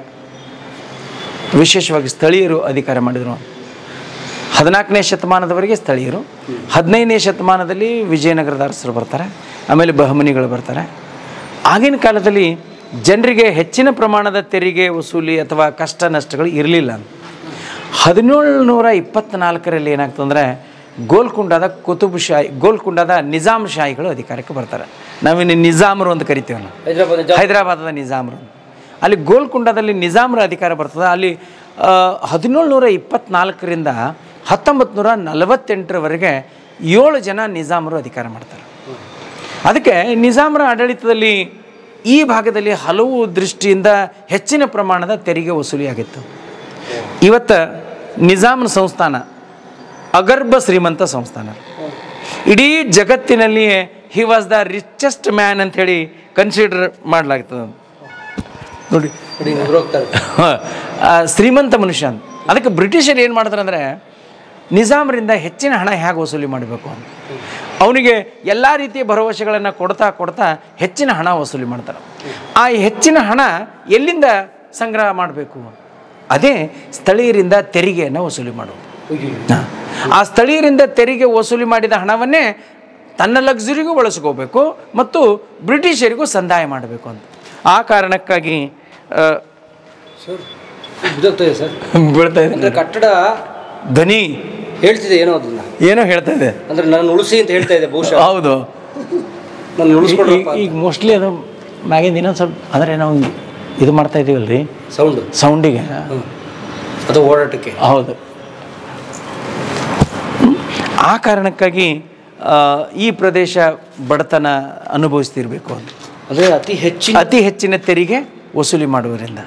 ವಿಶೇಷವಾಗಿ ಸ್ಥಳೀಯರು ಅಧಿಕಾರ ಮಾಡಿದರು ಹದಿನಾಲ್ಕನೇ ಶತಮಾನದವರೆಗೆ ಸ್ಥಳೀಯರು ಹದಿನೈದನೇ ಶತಮಾನದಲ್ಲಿ ವಿಜಯನಗರದ ಅರಸರು ಬರ್ತಾರೆ ಆಮೇಲೆ ಬಹಮನಿಗಳು ಬರ್ತಾರೆ ಆಗಿನ ಕಾಲದಲ್ಲಿ ಜನರಿಗೆ ಹೆಚ್ಚಿನ ಪ್ರಮಾಣದ ತೆರಿಗೆ ವಸೂಲಿ ಅಥವಾ ಕಷ್ಟ ನಷ್ಟಗಳು ಇರಲಿಲ್ಲ ಹದಿನೇಳು ನೂರ ಇಪ್ಪತ್ತ್ನಾಲ್ಕರಲ್ಲಿ ಏನಾಗ್ತಂದರೆ ಗೋಲ್ಕುಂಡದ ಕುತುಬ್ ಶಾಹಿ ಗೋಲ್ಕುಂಡದ ನಿಜಾಮ್ ಶಾಹಿಗಳು ಅಧಿಕಾರಕ್ಕೆ ಬರ್ತಾರೆ ನಾವಿನ್ನು ನಿಜಾಮರು ಅಂತ ಕರಿತೀವಿ ನಾವು ಹೈದರಾಬಾದ್ ನಿಜಾಮ್ ಹೈದರಾಬಾದದ ನಿಜಾಮರು ಅಲ್ಲಿ ಗೋಲ್ಕುಂಡದಲ್ಲಿ ನಿಜಾಮರ ಅಧಿಕಾರ ಬರ್ತದೆ ಅಲ್ಲಿ ಹದಿನೇಳು ನೂರ ಇಪ್ಪತ್ನಾಲ್ಕರಿಂದ ಹತ್ತೊಂಬತ್ತು ನೂರ ನಲವತ್ತೆಂಟರವರೆಗೆ ಏಳು ಜನ ನಿಜಾಮರು ಅಧಿಕಾರ ಮಾಡ್ತಾರೆ ಅದಕ್ಕೆ ನಿಜಾಮರ ಆಡಳಿತದಲ್ಲಿ ಈ ಭಾಗದಲ್ಲಿ ಹಲವು ದೃಷ್ಟಿಯಿಂದ ಹೆಚ್ಚಿನ ಪ್ರಮಾಣದ ತೆರಿಗೆ ವಸೂಲಿಯಾಗಿತ್ತು ಇವತ್ತು ನಿಜಾಮನ ಸಂಸ್ಥಾನ ಅಗರ್ಭ ಶ್ರೀಮಂತ ಸಂಸ್ಥಾನ ಇಡೀ ಜಗತ್ತಿನಲ್ಲಿಯೇ he was the richest man ಅಂಥೇಳಿ ಕನ್ಸಿಡರ್ ಮಾಡಲಾಗ್ತದೆ ನೋಡಿ ನೋಡಿ ಇವ್ರು ಹೋಗ್ತಾರೆ ಆ, ಶ್ರೀಮಂತ ಮನುಷ್ಯ ಅಂತ ಅದಕ್ಕೆ ಬ್ರಿಟಿಷರು ಏನು ಮಾಡ್ತಾರೆ ಅಂದರೆ ನಿಜಾಮರಿಂದ ಹೆಚ್ಚಿನ ಹಣ ಹೇಗೆ ವಸೂಲಿ ಮಾಡಬೇಕು ಅಂತ ಅವನಿಗೆ ಎಲ್ಲ ರೀತಿಯ ಭರವಸೆಗಳನ್ನು ಕೊಡ್ತಾ ಕೊಡ್ತಾ ಹೆಚ್ಚಿನ ಹಣ ವಸೂಲಿ ಮಾಡ್ತಾರೆ ಆ ಹೆಚ್ಚಿನ ಹಣ ಎಲ್ಲಿಂದ ಸಂಗ್ರಹ ಮಾಡಬೇಕು ಅದೇ ಸ್ಥಳೀಯರಿಂದ ತೆರಿಗೆಯನ್ನು ವಸೂಲಿ ಮಾಡುವುದು ಹಾ. ಆ ಸ್ಥಳೀಯರಿಂದ ತೆರಿಗೆ ವಸೂಲಿ ಮಾಡಿದ ಹಣವನ್ನೇ ತನ್ನ ಲಕ್ಸುರಿಗೂ ಬಳಸ್ಕೋಬೇಕು ಮತ್ತು ಬ್ರಿಟಿಷರಿಗೂ ಸಂದಾಯ ಮಾಡಬೇಕು ಅಂತ ಆ ಕಾರಣಕ್ಕಾಗಿ ಆ, ಸರ್ ಬಿದ್ದೋಗ್ತದೆ ಸರ್ ಬೀಳ್ತಾ ಇದೆ ಅಂದರೆ ಕಟ್ಟಡ ಧ್ವನಿ ಹೇಳ್ತಿದೆ ಏನೋ ಅದನ್ನ ಏನೋ ಹೇಳ್ತಾ ಇದೆ ಅಂದ್ರೆ ನಾನು ಉಳಿಸಿ ಅಂತ ಹೇಳ್ತಾ ಇದೆ ಬಹುಶಃ ಹೌದು ನಾನು ಉಳಿಸ್ಕೊಡ್ರಪ್ಪ ಈಗ- ಈಗ ಮೋಸ್ಟ್ಲಿ ಅದು ಮ್ಯಾಗಿಂದ ಇನ್ನೊಂದು ಸ್ವಲ್ಪ ಅಂದರೆ ನಾವು ಇದು ಮಾಡ್ತಾ ಇದೀವಲ್ರಿ ಸೌಂಡ್ ಸೌಂಡಿಗೆ ಅದು ಓಡಾಟಕ್ಕೆ ಹೌದು ಹ್ಮ್. ಆ ಕಾರಣಕ್ಕಾಗಿ ಆ, ಈ ಪ್ರದೇಶ ಬಡತನ ಅನುಭವಿಸ್ತಿರ್ಬೇಕು ಅಂತ ಅಂದ್ರೆ ಅತಿ ಹೆಚ್ಚಿನ ಅತಿ ಹೆಚ್ಚಿನ ತೆರಿಗೆ ವಸೂಲಿ ಮಾಡುವುದರಿಂದ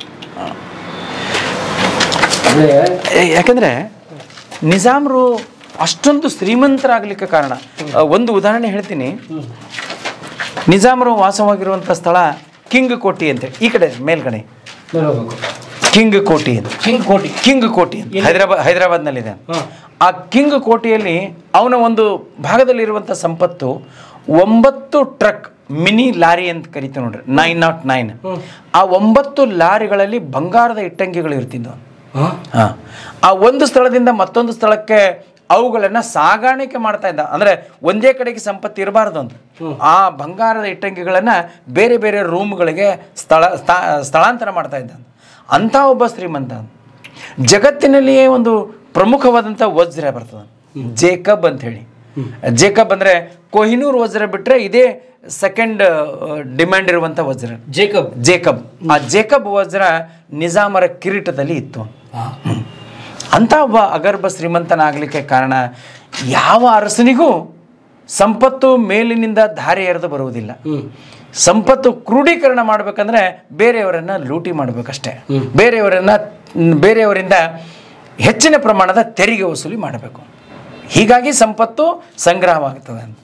ಅಂದ್ರೆ ಏ- ಯಾಕಂದ್ರೆ ನಿಜಾಮರು ಅಷ್ಟೊಂದು ಶ್ರೀಮಂತರಾಗಲಿಕ್ಕೆ ಕಾರಣ ಆ, ಒಂದು ಉದಾಹರಣೆ ಹೇಳ್ತೀನಿ ನಿಜಾಮರು ವಾಸವಾಗಿರುವಂಥ ಸ್ಥಳ ಕಿಂಗ್ ಕೋಟಿ ಅಂತ ಈ ಕಡೆ ಮೇಲ್ಗಡೆ ಮೇಲೆ ಹೋಗ್ಬೇಕು ಕಿಂಗ್ ಕೋಟಿ ಅಂತ ಹಿಂಗ್ ಕೋಟಿ ಕಿಂಗ್ ಕೋಟಿ ಅಂತ ಹೈದರಾಬಾದ್ ಹೈದರಾಬಾದ್ನಲ್ಲಿದೆ ಹಾಂ ಆ ಕಿಂಗ್ ಕೋಟೆಯಲ್ಲಿ ಅವನ ಒಂದು ಭಾಗದಲ್ಲಿರುವಂಥ ಸಂಪತ್ತು ಒಂಬತ್ತು ಟ್ರಕ್ ಮಿನಿ ಲಾರಿ ಅಂತ ಕರಿತೀವಿ ನೋಡ್ರಿ ನೈನ್ ನಾಟ್ ನೈನ್ ಆ ಒಂಬತ್ತು ಲಾರಿಗಳಲ್ಲಿ ಬಂಗಾರದ ಇಟ್ಟಂಗಿಗಳು ಇರ್ತಿದ್ವು ಹಾಂ ಹಾ. ಆ ಒಂದು ಸ್ಥಳದಿಂದ ಮತ್ತೊಂದು ಸ್ಥಳಕ್ಕೆ ಅವುಗಳನ್ನು ಸಾಗಾಣಿಕೆ ಮಾಡ್ತಾ ಇದ್ದ ಅಂದ್ರೆ ಒಂದೇ ಕಡೆಗೆ ಸಂಪತ್ತು ಇರಬಾರ್ದು ಅಂತ ಆ ಬಂಗಾರದ ಇಟ್ಟಂಗಿಗಳನ್ನು ಬೇರೆ ಬೇರೆ ರೂಮ್ಗಳಿಗೆ ಸ್ಥಳ ಸ್ಥಾ- ಸ್ಥಳಾಂತರ ಮಾಡ್ತಾ ಇದ್ದ ಅಂಥ ಒಬ್ಬ ಶ್ರೀಮಂತ ಜಗತ್ತಿನಲ್ಲಿಯೇ ಒಂದು ಪ್ರಮುಖವಾದಂಥ ವಜ್ರ ಬರ್ತದೆ ಜೇಕಬ್ ಅಂತ ಹೇಳಿ ಜೇಕಬ್ ಅಂದರೆ ಕೊಹಿನೂರ್ ವಜ್ರ ಬಿಟ್ಟರೆ ಇದೇ ಸೆಕೆಂಡ್ ಡಿಮ್ಯಾಂಡ್ ಇರುವಂಥ ವಜ್ರ ಜೇಕಬ್ ಜೇಕಬ್ ಆ ಜೇಕಬ್ ವಜ್ರ ನಿಜಾಮರ ಕಿರೀಟದಲ್ಲಿ ಇತ್ತು ಅಂತ ಒಬ್ಬ ಅಗರ್ಭ ಶ್ರೀಮಂತನಾಗಲಿಕ್ಕೆ ಕಾರಣ ಯಾವ ಅರಸನಿಗೂ ಸಂಪತ್ತು ಮೇಲಿನಿಂದ ಧಾರೆ ಎರೆದು ಬರುವುದಿಲ್ಲ ಹ್ಮ್ ಸಂಪತ್ತು ಕ್ರೋಢೀಕರಣ ಮಾಡಬೇಕಂದ್ರೆ ಬೇರೆಯವರನ್ನ ಲೂಟಿ ಮಾಡಬೇಕಷ್ಟೇ ಬೇರೆಯವರನ್ನ ಬೇರೆಯವರಿಂದ ಹೆಚ್ಚಿನ ಪ್ರಮಾಣದ ತೆರಿಗೆ ವಸೂಲಿ ಮಾಡಬೇಕು ಹೀಗಾಗಿ ಸಂಪತ್ತು ಸಂಗ್ರಹವಾಗ್ತದೆ ಅಂತ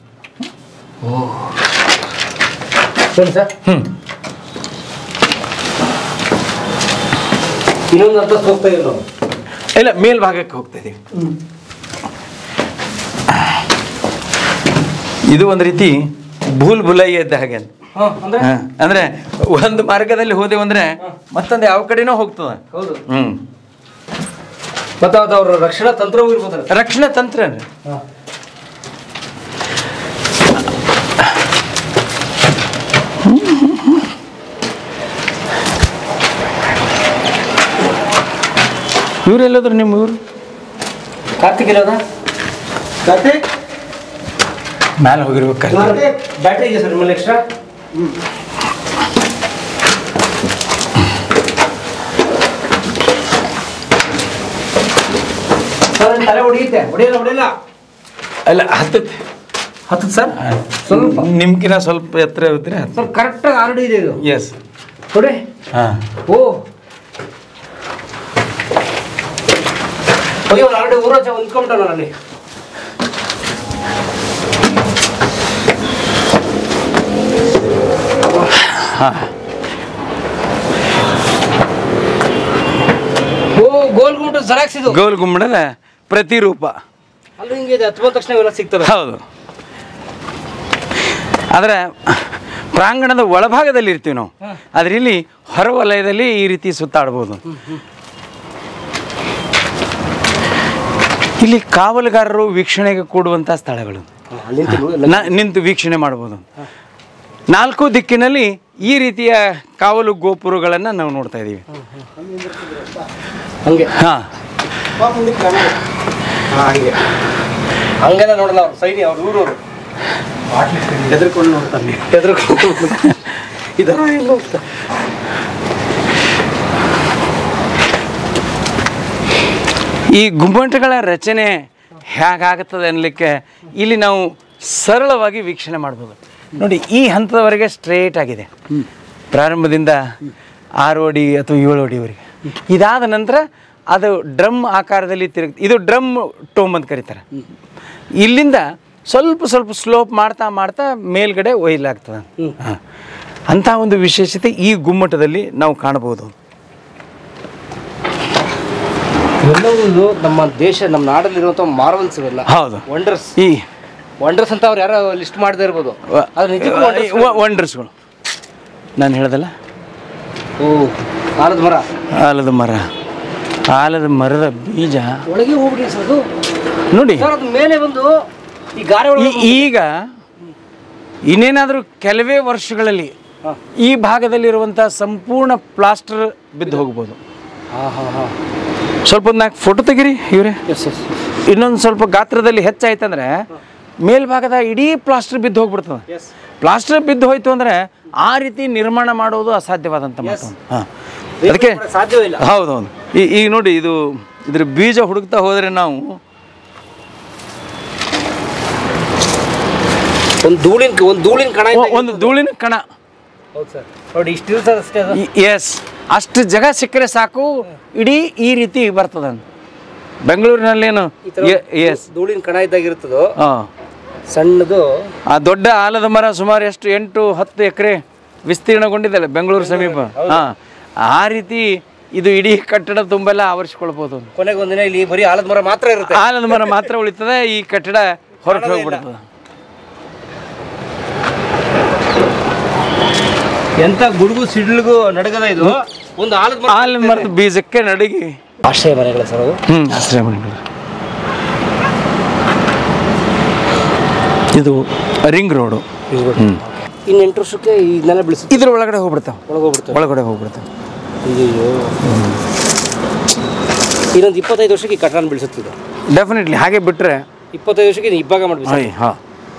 ಸರಿ ಸರ್ ಹ್ಮ್ ಇನ್ನೊಂದು ಅಂತ ಹೋಗ್ತಾ ಇಲ್ಲ ನಾವು ಇಲ್ಲ ಮೇಲ್ಭಾಗಕ್ಕೆ ಹೋಗ್ತಾ ಇದೀವಿ ಇದು ಒಂದು ರೀತಿ ಭೂಲ್ ಭುಲಯ್ಯ ಇದ್ದ ಹಾಗೆ ಅಂತ ಹಾಂ ಅಂದ್ರೆ ಹಾ, ಅಂದ್ರೆ ಒಂದು ಮಾರ್ಗದಲ್ಲಿ ಹೋದೆವು ಅಂದ್ರೆ ಮತ್ತೊಂದು ಯಾವ ಕಡೆನೋ ಹೋಗ್ತದ ಹೌದು ಹ್ಮ್ ಮತ್ತೆ ಅದು ಅವ್ರ ರಕ್ಷಣಾ ತಂತ್ರವೂ ಇರ್ಬೋದಲ್ಲ ರಕ್ಷಣಾ ತಂತ್ರ ರೀ. ಹಾಂ ಇವ್ರೆಲ್ಲದ್ರು ನಿಮ್ಮ ಇವರು ಕಾರ್ತಿಕ್ ಇರೋದ ಕಾರ್ತಿಕ್ ಮ್ಯಾಲೆ ಹೋಗಿರ್ಬೇಕು ಬ್ಯಾಟ್ರಿ ಇದೆ ಸರ್ ನಿಮ್ಮಲ್ಲಿ ಎಕ್ಸ್ಟ್ರಾ ಸರ್ ತಲೆ ಹೊಡಿಯುತ್ತೆ ಹೊಡಿಯಲ್ಲ ಹೊಡಿಯಲ್ಲ ಅಲ್ಲ ಹತ್ತತ್ತೆ ಹತ್ತದ ಸರ್ ಸ್ವಲ್ಪ ನಿಮ್ಕಿನ ಸ್ವಲ್ಪ ಎತ್ತರ ಇದ್ರೆ ಸರ್ ಕರೆಕ್ಟಾಗಿ ಆರ್ಡಿ ಇದೆ ಇದು ಎಸ್ ಹೊಡೆ ಹಾಂ ಓ ಅಯ್ಯೋ ಆಲ್ರೆಡಿ ಊರಾಚ ಹೊಂದ್ಕೊಂಬಿಟ್ಟ ಅಲ್ಲಿ ಹಾಂ ಓ ಗೋಲ್ ಗುಂಟು ಜರಾಕ್ಸ್ ಇದು ಗೋಲ್ ಗುಮ್ಮಡದ ಪ್ರತಿರೂಪ ಅಲ್ಲಿ ಹಿಂಗೆ ಇದೆ ಹತ್ತು ಬಂದ ತಕ್ಷಣ ಇವೆಲ್ಲ ಸಿಗ್ತವೆ ಹೌದು ಆದರೆ ಪ್ರಾಂಗಣದ ಒಳಭಾಗದಲ್ಲಿ ಇರ್ತೀವಿ ನಾವು ಆದ್ರೆ ಇಲ್ಲಿ ಹೊರವಲಯದಲ್ಲಿ ಈ ರೀತಿ ಸುತ್ತಾಡ್ಬೋದು ಇಲ್ಲಿ ಕಾವಲುಗಾರರು ವೀಕ್ಷಣೆಗೆ ಕೂಡುವಂಥ ಸ್ಥಳಗಳು ಅಲ್ಲಿಂದ ನ- ನಿಂತು ವೀಕ್ಷಣೆ ಮಾಡ್ಬೋದು ನಾಲ್ಕು ದಿಕ್ಕಿನಲ್ಲಿ ಈ ರೀತಿಯ ಕಾವಲು ಗೋಪುರಗಳನ್ನು ನಾವು ನೋಡ್ತಾ ಇದ್ದೀವಿ ಹಂಗೆ ಹಾಂ ಹಂಗೆ ಹಂಗೆಲ್ಲ ನೋಡಲ್ಲ ಅವ್ರು ಸೈನಿ ಅವ್ರು ಊರವರು ಹೆದರ್ಕೊಂಡು ನೋಡ್ತಾನೆ ಹೆದರ್ಕೊಂಡು ಇದರ ಇಲ್ಲ ಅಂತ. ಈ ಗುಮ್ಮಟಗಳ ರಚನೆ ಹೇಗಾಗುತ್ತದೆ ಅನ್ನಲಿಕ್ಕೆ ಇಲ್ಲಿ ನಾವು ಸರಳವಾಗಿ ವೀಕ್ಷಣೆ ಮಾಡ್ಬೋದು ನೋಡಿ ಈ ಹಂತದವರೆಗೆ ಸ್ಟ್ರೇಟ್ ಆಗಿದೆ ಪ್ರಾರಂಭದಿಂದ ಆರು ಅಡಿ ಅಥವಾ ಏಳು ಅಡಿವರೆಗೆ ಇದಾದ ನಂತರ ಅದು ಡ್ರಮ್ ಆಕಾರದಲ್ಲಿ ತಿರುಗ್ ಇದು ಡ್ರಮ್ ಟೋಮ್ ಅಂತ ಕರೀತಾರೆ ಇಲ್ಲಿಂದ ಸ್ವಲ್ಪ ಸ್ವಲ್ಪ ಸ್ಲೋಪ್ ಮಾಡ್ತಾ ಮಾಡ್ತಾ ಮೇಲ್ಗಡೆ ಒಯ್ಲಾಗ್ತದೆ ಹಾಂ ಅಂಥ ಒಂದು ವಿಶೇಷತೆ ಈ ಗುಮ್ಮಟದಲ್ಲಿ ನಾವು ಕಾಣಬಹುದು ಇವೆಲ್ಲವೂ ಇದು ನಮ್ಮ ದೇಶ ನಮ್ಮ ನಾಡಲ್ಲಿರುವಂಥ ಮಾರ್ವಲ್ಸ್ ಇವೆಲ್ಲ ಹೌದು ವಂಡರ್ಸ್ ಈ ವಂಡರ್ಸ್ ಅಂತ ಅವ್ರು ಯಾರೋ ಲಿಸ್ಟ್ ಮಾಡದೇ ಇರ್ಬೋದು ಆದ್ರೆ ನಿಜಕ್ಕೂ wonders ಗಳು. ವಂಡರ್ಸ್ಗಳು ನಾನು ಹೇಳ್ದಲ್ಲ ಓ ಆಲದ ಮರ ಆಲದ ಮರ ಆಲದ ಮರದ ಬೀಜ ಒಳಗೆ ಹೋಗ್ಬಿಡಿ ಸರ್ ಅದು ನೋಡಿ ಸರ್ ಅದು ಮೇಲೆ ಬಂದು ಈ ಗಾರೆ ಒಳಗೆ ಈ- ಈಗ ಇನ್ನೇನಾದರೂ ಕೆಲವೇ ವರ್ಷಗಳಲ್ಲಿ ಹಾ. ಈ ಭಾಗದಲ್ಲಿರುವಂಥ ಸಂಪೂರ್ಣ ಪ್ಲಾಸ್ಟರ್ ಬಿದ್ದು ಹೋಗ್ಬೋದು ಹಾಂ ಹಾಂ ಹಾಂ ಸ್ವಲ್ಪ ಒಂದು ನಾಲ್ಕು ಫೋಟೋ ತೆಗೀರಿ ಇವರೇ ಎಸ್ ಎಸ್ ಇನ್ನೊಂದು ಸ್ವಲ್ಪ ಗಾತ್ರದಲ್ಲಿ ಹೆಚ್ಚಾಯ್ತಂದ್ರೆ ಮೇಲ್ಭಾಗದ ಇಡೀ ಪ್ಲಾಸ್ಟರ್ ಬಿದ್ದು ಹೋಗ್ಬಿಡ್ತದೆ ಎಸ್ ಪ್ಲಾಸ್ಟರ್ ಬಿದ್ದು ಹೋಯ್ತು ಅಂದರೆ ಆ ರೀತಿ ನಿರ್ಮಾಣ ಮಾಡೋದು ಅಸಾಧ್ಯವಾದಂಥ ಮಾತು ಹಾಂ ಅದಕ್ಕೆ ಸಾಧ್ಯವೇ ಇಲ್ಲ ಹೌದೌದು ಈ ಈಗ ನೋಡಿ ಇದು ಇದ್ರ ಬೀಜ ಹುಡುಕ್ತಾ ಹೋದರೆ ನಾವು ಒಂದು ಧೂಳಿನ ಒಂದು ಧೂಳಿನ ಕಣ ಒ- ಒಂದು ಧೂಳಿನ ಕಣ ಹೌದು ಸರ್ ನೋಡಿ ಇಷ್ಟು ಇರ್ತದೆ ಅಷ್ಟೇ ಅದು ಎಸ್ ಅಷ್ಟು ಜಾಗ ಸಿಕ್ಕರೆ ಸಾಕು ಇಡೀ ಈ ರೀತಿ ಬರ್ತದೆ ಬೆಂಗಳೂರಿನಲ್ಲೇನು ಈ ಥರ ಎಸ್ ಧೂಳಿನ ಕಣ ಇದ್ದಾಗಿರ್ತದೋ ಹಾಂ ಸಣ್ಣದು ಆ ದೊಡ್ಡ ಆಲದ ಮರ ಸುಮಾರು ಎಷ್ಟು ಎಂಟು ಹತ್ತು ಎಕರೆ ವಿಸ್ತೀರ್ಣಗೊಂಡಿದ್ದಲ್ಲ ಬೆಂಗಳೂರು ಸಮೀಪ ಹಾಂ ಆ ರೀತಿ ಇದು ಇಡೀ ಕಟ್ಟಡ ತುಂಬೆಲ್ಲ ಆವರಿಸ್ಕೊಳ್ಬೋದು ಕೊನೆಗೆ ಒಂದಿನ ಇಲ್ಲಿ ಬರೀ ಆಲದ ಮರ ಮಾತ್ರ ಇರುತ್ತೆ ಆಲದ ಮರ ಮಾತ್ರ ಉಳಿತದೆ ಈ ಕಟ್ಟಡ ಹೊರಟು ಹೋಗ್ಬಿಡ್ತದೆ ಎಂತ ಗುಡುಗು ಸಿಡ್ಲಿಗೂ ನಡಗದ ಇದು ಒಂದು ಆಲದ ಮರ ಆಲದ ಮರದ ಬೀಜಕ್ಕೆ ನಡುಗಿ ಆಶ್ರಯ ಮನೆಗಳ ಸರ್ ಅವು ಹ್ಞೂ ಆಶ್ರಯ ಮನೆಗಳು ಇದು ರಿಂಗ್ ರೋಡು ಇನ್ನು ಎಂಟು ವರ್ಷಕ್ಕೆ ಇದನ್ನೆಲ್ಲ ಬಿಡಿಸುತ್ತೆ ಇದ್ರ ಒಳಗಡೆ ಹೋಗ್ಬಿಡ್ತಾವೆ ಒಳಗೆ ಹೋಗ್ಬಿಡ್ತವೆ ಒಳಗಡೆ ಹೋಗ್ಬಿಡ್ತಾವೆ ಅಯ್ಯೋ ಇನ್ನೊಂದು ಇಪ್ಪತ್ತೈದು ವರ್ಷಕ್ಕೆ ಈ ಕಟ್ಟಡ ಬಿಡಿಸುತ್ತಿದ್ದು ಡೆಫಿನೆಟ್ಲಿ ಹಾಗೆ ಬಿಟ್ಟರೆ ಇಪ್ಪತ್ತೈದು ವರ್ಷಕ್ಕೆ ಇದನ್ನ ಇಬ್ಬಾಗ ಮಾಡಿ ಹಾಂ ಹಾಂ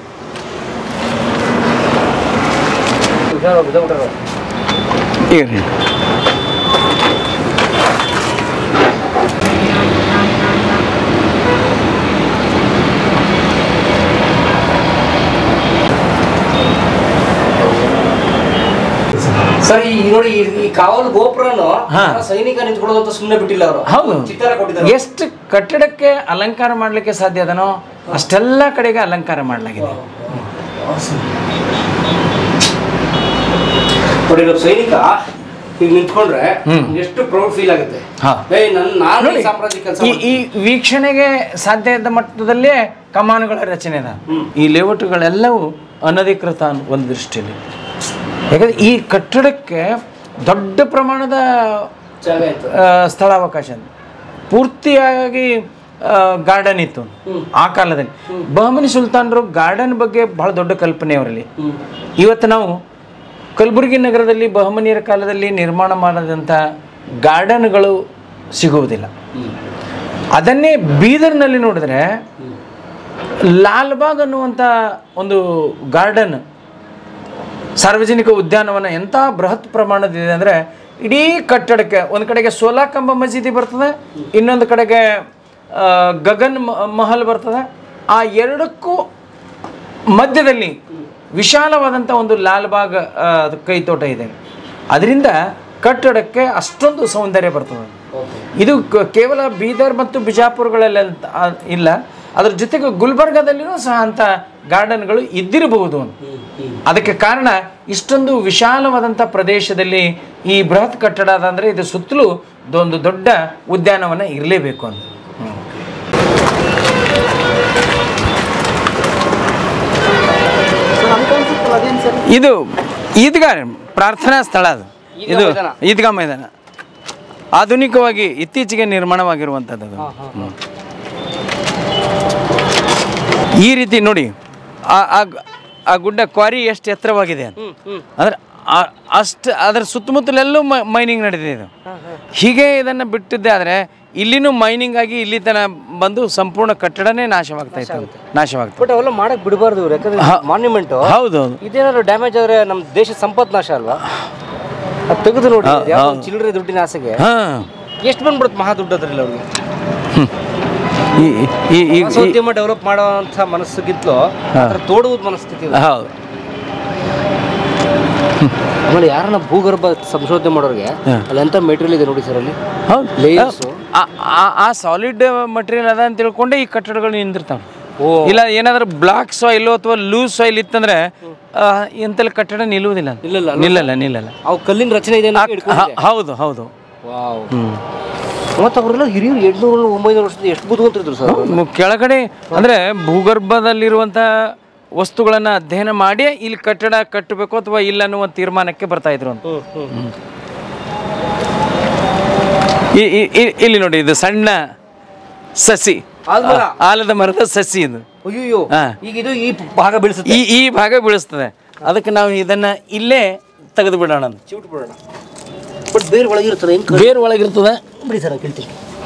ಈಗ ರೀ ಸರ್ ಈ ನೋಡಿ ಈ- ಈ ಕಾವಲು ಗೋಪುರನು ಹಾ. ಯಾರೋ ಸೈನಿಕ ನಿಂತ್ಕೊಳ್ಳೋದು ಅಂತ ಸುಮ್ಮನೆ ಬಿಟ್ಟಿಲ್ಲ ಅವರು ಹೌದು ಚಿತ್ತಾರ ಕೊಟ್ಟಿದ್ದಾರೆ ಎಷ್ಟು ಕಟ್ಟಡಕ್ಕೆ ಅಲಂಕಾರ ಮಾಡಲಿಕ್ಕೆ ಸಾಧ್ಯ ಅದನೋ ಅಷ್ಟೆಲ್ಲ ಕಡೆಗೆ ಅಲಂಕಾರ ಮಾಡಲಾಗಿದೆ ನೋಡಿ ಇಲ್ಲೊಬ್ಬ ಸೈನಿಕ ಈಗ ನಿಂತ್ಕೊಂಡ್ರೆ ಹ್ಮ್. ಎಷ್ಟು ಪ್ರೌಡ್ ಫೀಲ್ ಆಗುತ್ತೆ ಹಾ. ಏಯ್ ನನ್ ನಾನು ನೋಡಿ ಈ ಸಾಮ್ರಾಜ್ಯ ಕೆಲಸ ಈ ಈ ವೀಕ್ಷಣೆಗೆ ಸಾಧ್ಯ ಇದ್ದ ಮಟ್ಟದಲ್ಲೇ ಕಮಾನುಗಳ ರಚನೆ ಅದ ಈ ಲೇಔಟ್ಗಳೆಲ್ಲವೂ ಅನಧಿಕೃತ ಅನ್ನೋ ಒಂದು ದೃಷ್ಟಿಯಲ್ಲಿ ಯಾಕಂದ್ರೆ ಈ ಕಟ್ಟಡಕ್ಕೆ ದೊಡ್ಡ ಪ್ರಮಾಣದ ಜಾಗ ಆಯ್ತು ಆ, ಸ್ಥಳಾವಕಾಶ ಇದೆ. ಪೂರ್ತಿಯಾಗಿ ಗಾರ್ಡನ್ ಇತ್ತು ಆ ಕಾಲದಲ್ಲಿ ಬಹಮನಿ ಸುಲ್ತಾನರು ಗಾರ್ಡನ್ ಬಗ್ಗೆ ಬಹಳ ದೊಡ್ಡ ಕಲ್ಪನೆ ಅವರಲ್ಲಿ ಇವತ್ತು ನಾವು ಕಲಬುರಗಿ ನಗರದಲ್ಲಿ ಬಹಮನಿಯರ ಕಾಲದಲ್ಲಿ ನಿರ್ಮಾಣ ಮಾಡಿದಂಥ ಗಾರ್ಡನ್ಗಳು ಸಿಗುವುದಿಲ್ಲ ಅದನ್ನೇ ಬೀದರ್ನಲ್ಲಿ ನೋಡಿದ್ರೆ ಲಾಲ್ಬಾಗ್ ಅನ್ನುವಂಥ ಒಂದು ಗಾರ್ಡನ್ ಸಾರ್ವಜನಿಕ ಉದ್ಯಾನವನ ಎಂಥ ಬೃಹತ್ ಪ್ರಮಾಣದಿದೆ ಅಂದರೆ ಇಡೀ ಕಟ್ಟಡಕ್ಕೆ ಒಂದು ಕಡೆಗೆ ಸೋಲಾಕಂಬ ಮಸೀದಿ ಬರ್ತದೆ ಇನ್ನೊಂದು ಕಡೆಗೆ ಆ, ಗಗನ್ ಮ- ಮಹಲ್ ಬರ್ತದೆ ಆ ಎರಡಕ್ಕೂ ಮಧ್ಯದಲ್ಲಿ ವಿಶಾಲವಾದಂಥ ಒಂದು ಲಾಲ್ಬಾಗ್ ಆ, ಅದು ಕೈತೋಟ ಇದೆ ಅದರಿಂದ ಕಟ್ಟಡಕ್ಕೆ ಅಷ್ಟೊಂದು ಸೌಂದರ್ಯ ಬರ್ತದೆ ಇದು ಕ- ಕೇವಲ ಬೀದರ್ ಮತ್ತು ಬಿಜಾಪುರಗಳಲ್ಲಿ ಅಂತ ಆ, ಇಲ್ಲ ಅದ್ರ ಜೊತೆಗೆ ಗುಲ್ಬರ್ಗದಲ್ಲಿನೂ ಸಹ ಅಂಥ ಗಾರ್ಡನ್ಗಳು ಇದ್ದಿರಬಹುದು ಅಂತ. ಅದಕ್ಕೆ ಕಾರಣ ಇಷ್ಟೊಂದು ವಿಶಾಲವಾದಂಥ ಪ್ರದೇಶದಲ್ಲಿ ಈ ಬೃಹತ್ ಕಟ್ಟಡ ಅದಂದರೆ ಇದು ಸುತ್ತಲೂ ಒಂದು ದೊಡ್ಡ ಉದ್ಯಾನವನ ಇರಲೇಬೇಕು ಅಂತ ಇದು ಈದ್ಗಾ ಪ್ರಾರ್ಥನಾ ಸ್ಥಳ ಅದು ಇದು ಮೈದಾನ. ಈದ್ಗಾ ಮೈದಾನ ಆಧುನಿಕವಾಗಿ ಇತ್ತೀಚೆಗೆ ನಿರ್ಮಾಣವಾಗಿರುವಂಥದ್ದು ಅದು ಹ್ಮ್. ಈ ರೀತಿ ನೋಡಿ ಆ ಆ ಗ- ಆ ಗುಡ್ಡ ಕ್ವಾರಿ ಎಷ್ಟು ಎತ್ತರವಾಗಿದೆ ಅಂತ ಅಂದ್ರೆ ಆ- ಅಷ್ಟು ಅದರ ಸುತ್ತಮುತ್ತಲೆಲ್ಲೂ ಮೈನಿಂಗ್ ನಡೆದಿದೆ ಇದು ಹೀಗೆ ಇದನ್ನು ಬಿಟ್ಟಿದ್ದೆ ಆದರೆ ಇಲ್ಲಿನೂ ಮೈನಿಂಗ್ ಆಗಿ ಇಲ್ಲಿ ತನ ಬಂದು ಸಂಪೂರ್ಣ ಕಟ್ಟಡನೇ ನಾಶವಾಗ್ತಾ ಇತ್ತು ನಾಶವಾಗ್ತಾ ಬಟ್ ಅವೆಲ್ಲ ಮಾಡಕ್ ಬಿಡಬಾರ್ದು ಇವ್ರು ಯಾಕಂದ್ರೆ ಮಾನ್ಯುಮೆಂಟ್ ಹೌದು ಹೌದು ಇದೇನಾದ್ರು ಡ್ಯಾಮೇಜ್ ಆದ್ರೆ ನಮ್ಮ ದೇಶ ಸಂಪತ್ ನಾಶ ಅಲ್ವಾ ಅದು ತೆಗೆದು ನೋಡಿ ಯಾವ್ದೋ ಒಂದ್ ಚಿಲ್ಲರೆ ದುಡ್ಡಿನ ಆಸೆಗೆ ಹಾಂ ಎಷ್ಟು ಬಂದ್ಬಿಡುತ್ತೆ ಮಹಾ ದುಡ್ಡು ಅದ್ರಲ್ಲಿ ಅವ್ರಿಗೆ ಈ ಈ ಈ- ಹೊಸೋದ್ಯಮ ಡೆವಲಪ್ ಮಾಡುವಂತ ಮನಸ್ಸಿಗಿತ್ಲು ಅದ್ರ ತೋಡುವುದು ಮನಸ್ಥಿತಿ ಇದೆ. ಹೌದು ಆಮೇಲೆ ಯಾರನ್ನ ಭೂಗರ್ಭ ಸಂಶೋಧನೆ ಮಾಡೋರಿಗೆ ಅಲ್ಲಿ ಎಂತ ಮೆಟೀರಿಯಲ್ ಇದೆ ನೋಡಿ ಸರ್ ಅಲ್ಲಿ ಹೌದು Layers. ಆ- ಆ- ಆ ಸಾಲಿಡ್ ಮಟೀರಿಯಲ್ ಅದ ಅಂತ ತಿಳ್ಕೊಂಡೆ ಈ ಕಟ್ಟಡಗಳು ನಿಂದಿರ್ತಾವೆ ಓ. ಇಲ್ಲ ಏನಾದ್ರೂ ಬ್ಲಾಕ್ ಸಾಯಿಲ್ ಅಥವಾ ಲೂಸ್ ಸಾಯಿಲ್ ಇತ್ತಂದ್ರೆ ಆ, ಎಂತೆಲ್ಲ ಕಟ್ಟಡ ನಿಲ್ಲುವುದಿಲ್ಲ ನಿಲ್ಲಲ್ಲ ನಿಲ್ಲಲ್ಲ ನಿಲ್ಲಲ್ಲ ಅವು ಕಲ್ಲಿನ ರಚನೆ ಇದೆ ಅಂತ ಇಟ್ಕೊಂಡಿದೆ. ಹ- ಹೌದು ಹೌದು ವಾವ್ ಹ್ಮ್. ಮತ್ತೆ ಅವರೆಲ್ಲ ಹಿರಿಯರು ಎಂಟ್ನೂರು ಒಂಬೈನೂರು ವರ್ಷದ ಎಷ್ಟು ಬುದ್ಧಿವಂತರಿದ್ರು ಸರ್ ಮು- ಕೆಳಗಡೆ ಅಂದ್ರೆ ಭೂಗರ್ಭದಲ್ಲಿರುವಂಥ ವಸ್ತುಗಳನ್ನ ಅಧ್ಯಯನ ಮಾಡಿ ಇಲ್ಲಿ ಕಟ್ಟಡ ಕಟ್ಟಬೇಕು ಅಥವಾ ಇಲ್ಲ ಅನ್ನುವ ತೀರ್ಮಾನಕ್ಕೆ ಬರ್ತಾ ಇದ್ರು ಅಂತ ಈ- ಈ- ಈ- ಇಲ್ಲಿ ನೋಡಿ ಇದು ಸಣ್ಣ ಸಸಿ ಆಲ್ಮರ? ಆಲದ ಮರದ ಸಸಿ ಇದು ಅಯ್ಯೋ ಹಾ. ಈಗ ಇದು ಈ ಭಾಗ ಬೀಳಿಸುತ್ತೆ ಈ ಈ ಭಾಗ ಬೀಳಿಸ್ತದೆ ಅದಕ್ಕೆ ನಾವು ಇದನ್ನ ಇಲ್ಲೇ ತೆಗೆದು ಬಿಡೋಣ ಅಂತ. ಚಿವುಟ್ ಬಿಡೋಣ ಬಟ್ ಬೇರೆ ಒಳಗಿರ್ತದೆ ಹೆಂಗ್ ಬೇರ್ ಒಳಗಿರ್ತದೆ ಬಿಡಿ ಸರ್ ಕೇಳ್ತೀನಿ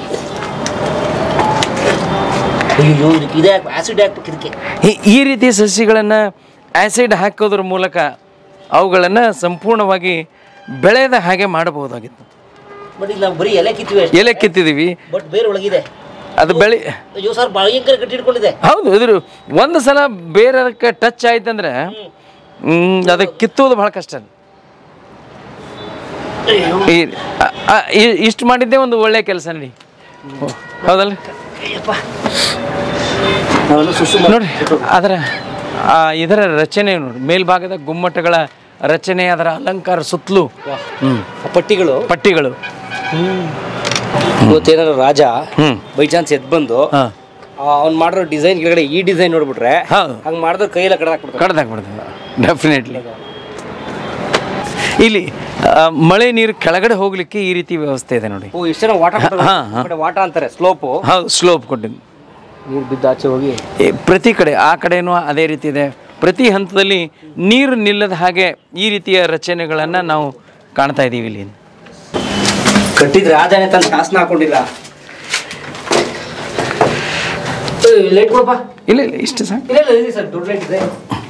ಅಯ್ಯೋ ಇದಕ್ಕೆ ಇದೆ ಆಸಿಡ್ ಹಾಕ್ಬೇಕು ಇದಕ್ಕೆ ಈ- ಈ ರೀತಿ ಸಸಿಗಳನ್ನು ಆ್ಯಸಿಡ್ ಹಾಕೋದ್ರ ಮೂಲಕ ಅವುಗಳನ್ನು ಸಂಪೂರ್ಣವಾಗಿ ಬೆಳೆದ ಹಾಗೆ ಮಾಡಬಹುದಾಗಿತ್ತು ಬಟ್ ಈಗ ನಾವು ಬರೀ ಎಲೆ ಕಿತ್ತೀವಿ ಅಷ್ಟೇ ಎಲೆ ಕಿತ್ತಿದ್ದೀವಿ ಬಟ್ ಬೇರೆ ಒಳಗಿದೆ ಅದು ಬೆಳೆ ಅಯ್ಯೋ ಸರ್ ಭಯಂಕರ ಕಟ್ಟಿಟ್ಕೊಂಡಿದೆ ಹೌದು ಇದ್ರ ಒಂದು ಸಲ ಬೇರೆ ಅದಕ್ಕೆ ಟಚ್ ಆಯ್ತಂದ್ರೆ ಹ್ಮ್, ಅದಕ್ಕೆ ಕಿತ್ತೋದು ಭಾಳ ಕಷ್ಟ ಅಯ್ಯೋ ಈ ಅ- ಅ- ಇ- ಇಷ್ಟು ಮಾಡಿದ್ದೆ ಒಂದು ಒಳ್ಳೆ ಕೆಲಸ ನಡಿ ಹೌದಲ್ಲ ಅಯ್ಯಪ್ಪ ನಾವೆಲ್ಲ ಸುಸು ನೋಡಿ ಅದರ ಆ ಇದರ ರಚನೆ ನೋಡಿ ಮೇಲ್ಭಾಗದ ಗುಮ್ಮಟಗಳ ರಚನೆ ಅದರ ಅಲಂಕಾರ ಸುತ್ತಲೂ ಹ್ಮ್ ಪಟ್ಟಿಗಳು ಪಟ್ಟಿಗಳು ಇವತ್ತೇನಾದ್ರು ರಾಜ ಹ್ಮ್ ಬೈ ಚಾನ್ಸ್ ಎದ್ದು ಬಂದು ಹಾಂ ಅವ್ನು ಮಾಡಿರೋ ಡಿಸೈನ್ ಕೆಳಗಡೆ ಈ ಡಿಸೈನ್ ನೋಡ್ಬಿಟ್ರೆ ಹೌದು ಹಂಗೆ ಮಾಡಿದ್ರೆ ಕೈಯೆಲ್ಲ ಕಡ್ದು ಹಾಕ್ಬಿಡ್ತಾರೆ ಕಡ್ದಾಕ್ಬಿಡ್ತದೆ ಡೆಫಿನೆಟ್ಲಿ ಇಲ್ಲಿ ಆ, ಮಳೆ ನೀರು ಕೆಳಗಡೆ ಹೋಗ್ಲಿಕ್ಕೆ ಈ ರೀತಿ ವ್ಯವಸ್ಥೆ ಇದೆ ನೋಡಿ ಓ ಎಷ್ಟು ಜನ ವಾಟ ಹಾ, ಹಾ. ವಾಟ ಅಂತಾರೆ ಸ್ಲೋಪು ಹೌದು ಸ್ಲೋಪ್ ಕೊಟ್ಟಿದ್ದು ನೀರು ಬಿದ್ದು ಆಚೆ ಹೋಗಿ ಈ ಪ್ರತಿ ಕಡೆ ಆ ಕಡೆನೂ ಅದೇ ರೀತಿ ಇದೆ ಪ್ರತಿ ಹಂತದಲ್ಲಿ ನೀರು ನಿಲ್ಲದ ಹಾಗೆ ಈ ರೀತಿಯ ರಚನೆಗಳನ್ನು ನಾವು ಕಾಣ್ತಾ ಇದ್ದೀವಿ ಇಲ್ಲಿ ಕಟ್ಟಿದ್ರೆ ರಾಜನೇ ತನ್ನ ಶಾಸನ ಹಾಕೊಂಡಿಲ್ಲ ಲೈಟ್ ಕೊಡಪ್ಪ ಇಲ್ಲ ಇಲ್ಲ ಇಷ್ಟು ಸಾಕು ಇಲ್ಲ ಇಲ್ಲ ಇದೆ ಸರ್ ದೊಡ್ಡ ಲೈಟ್ ಇದೆ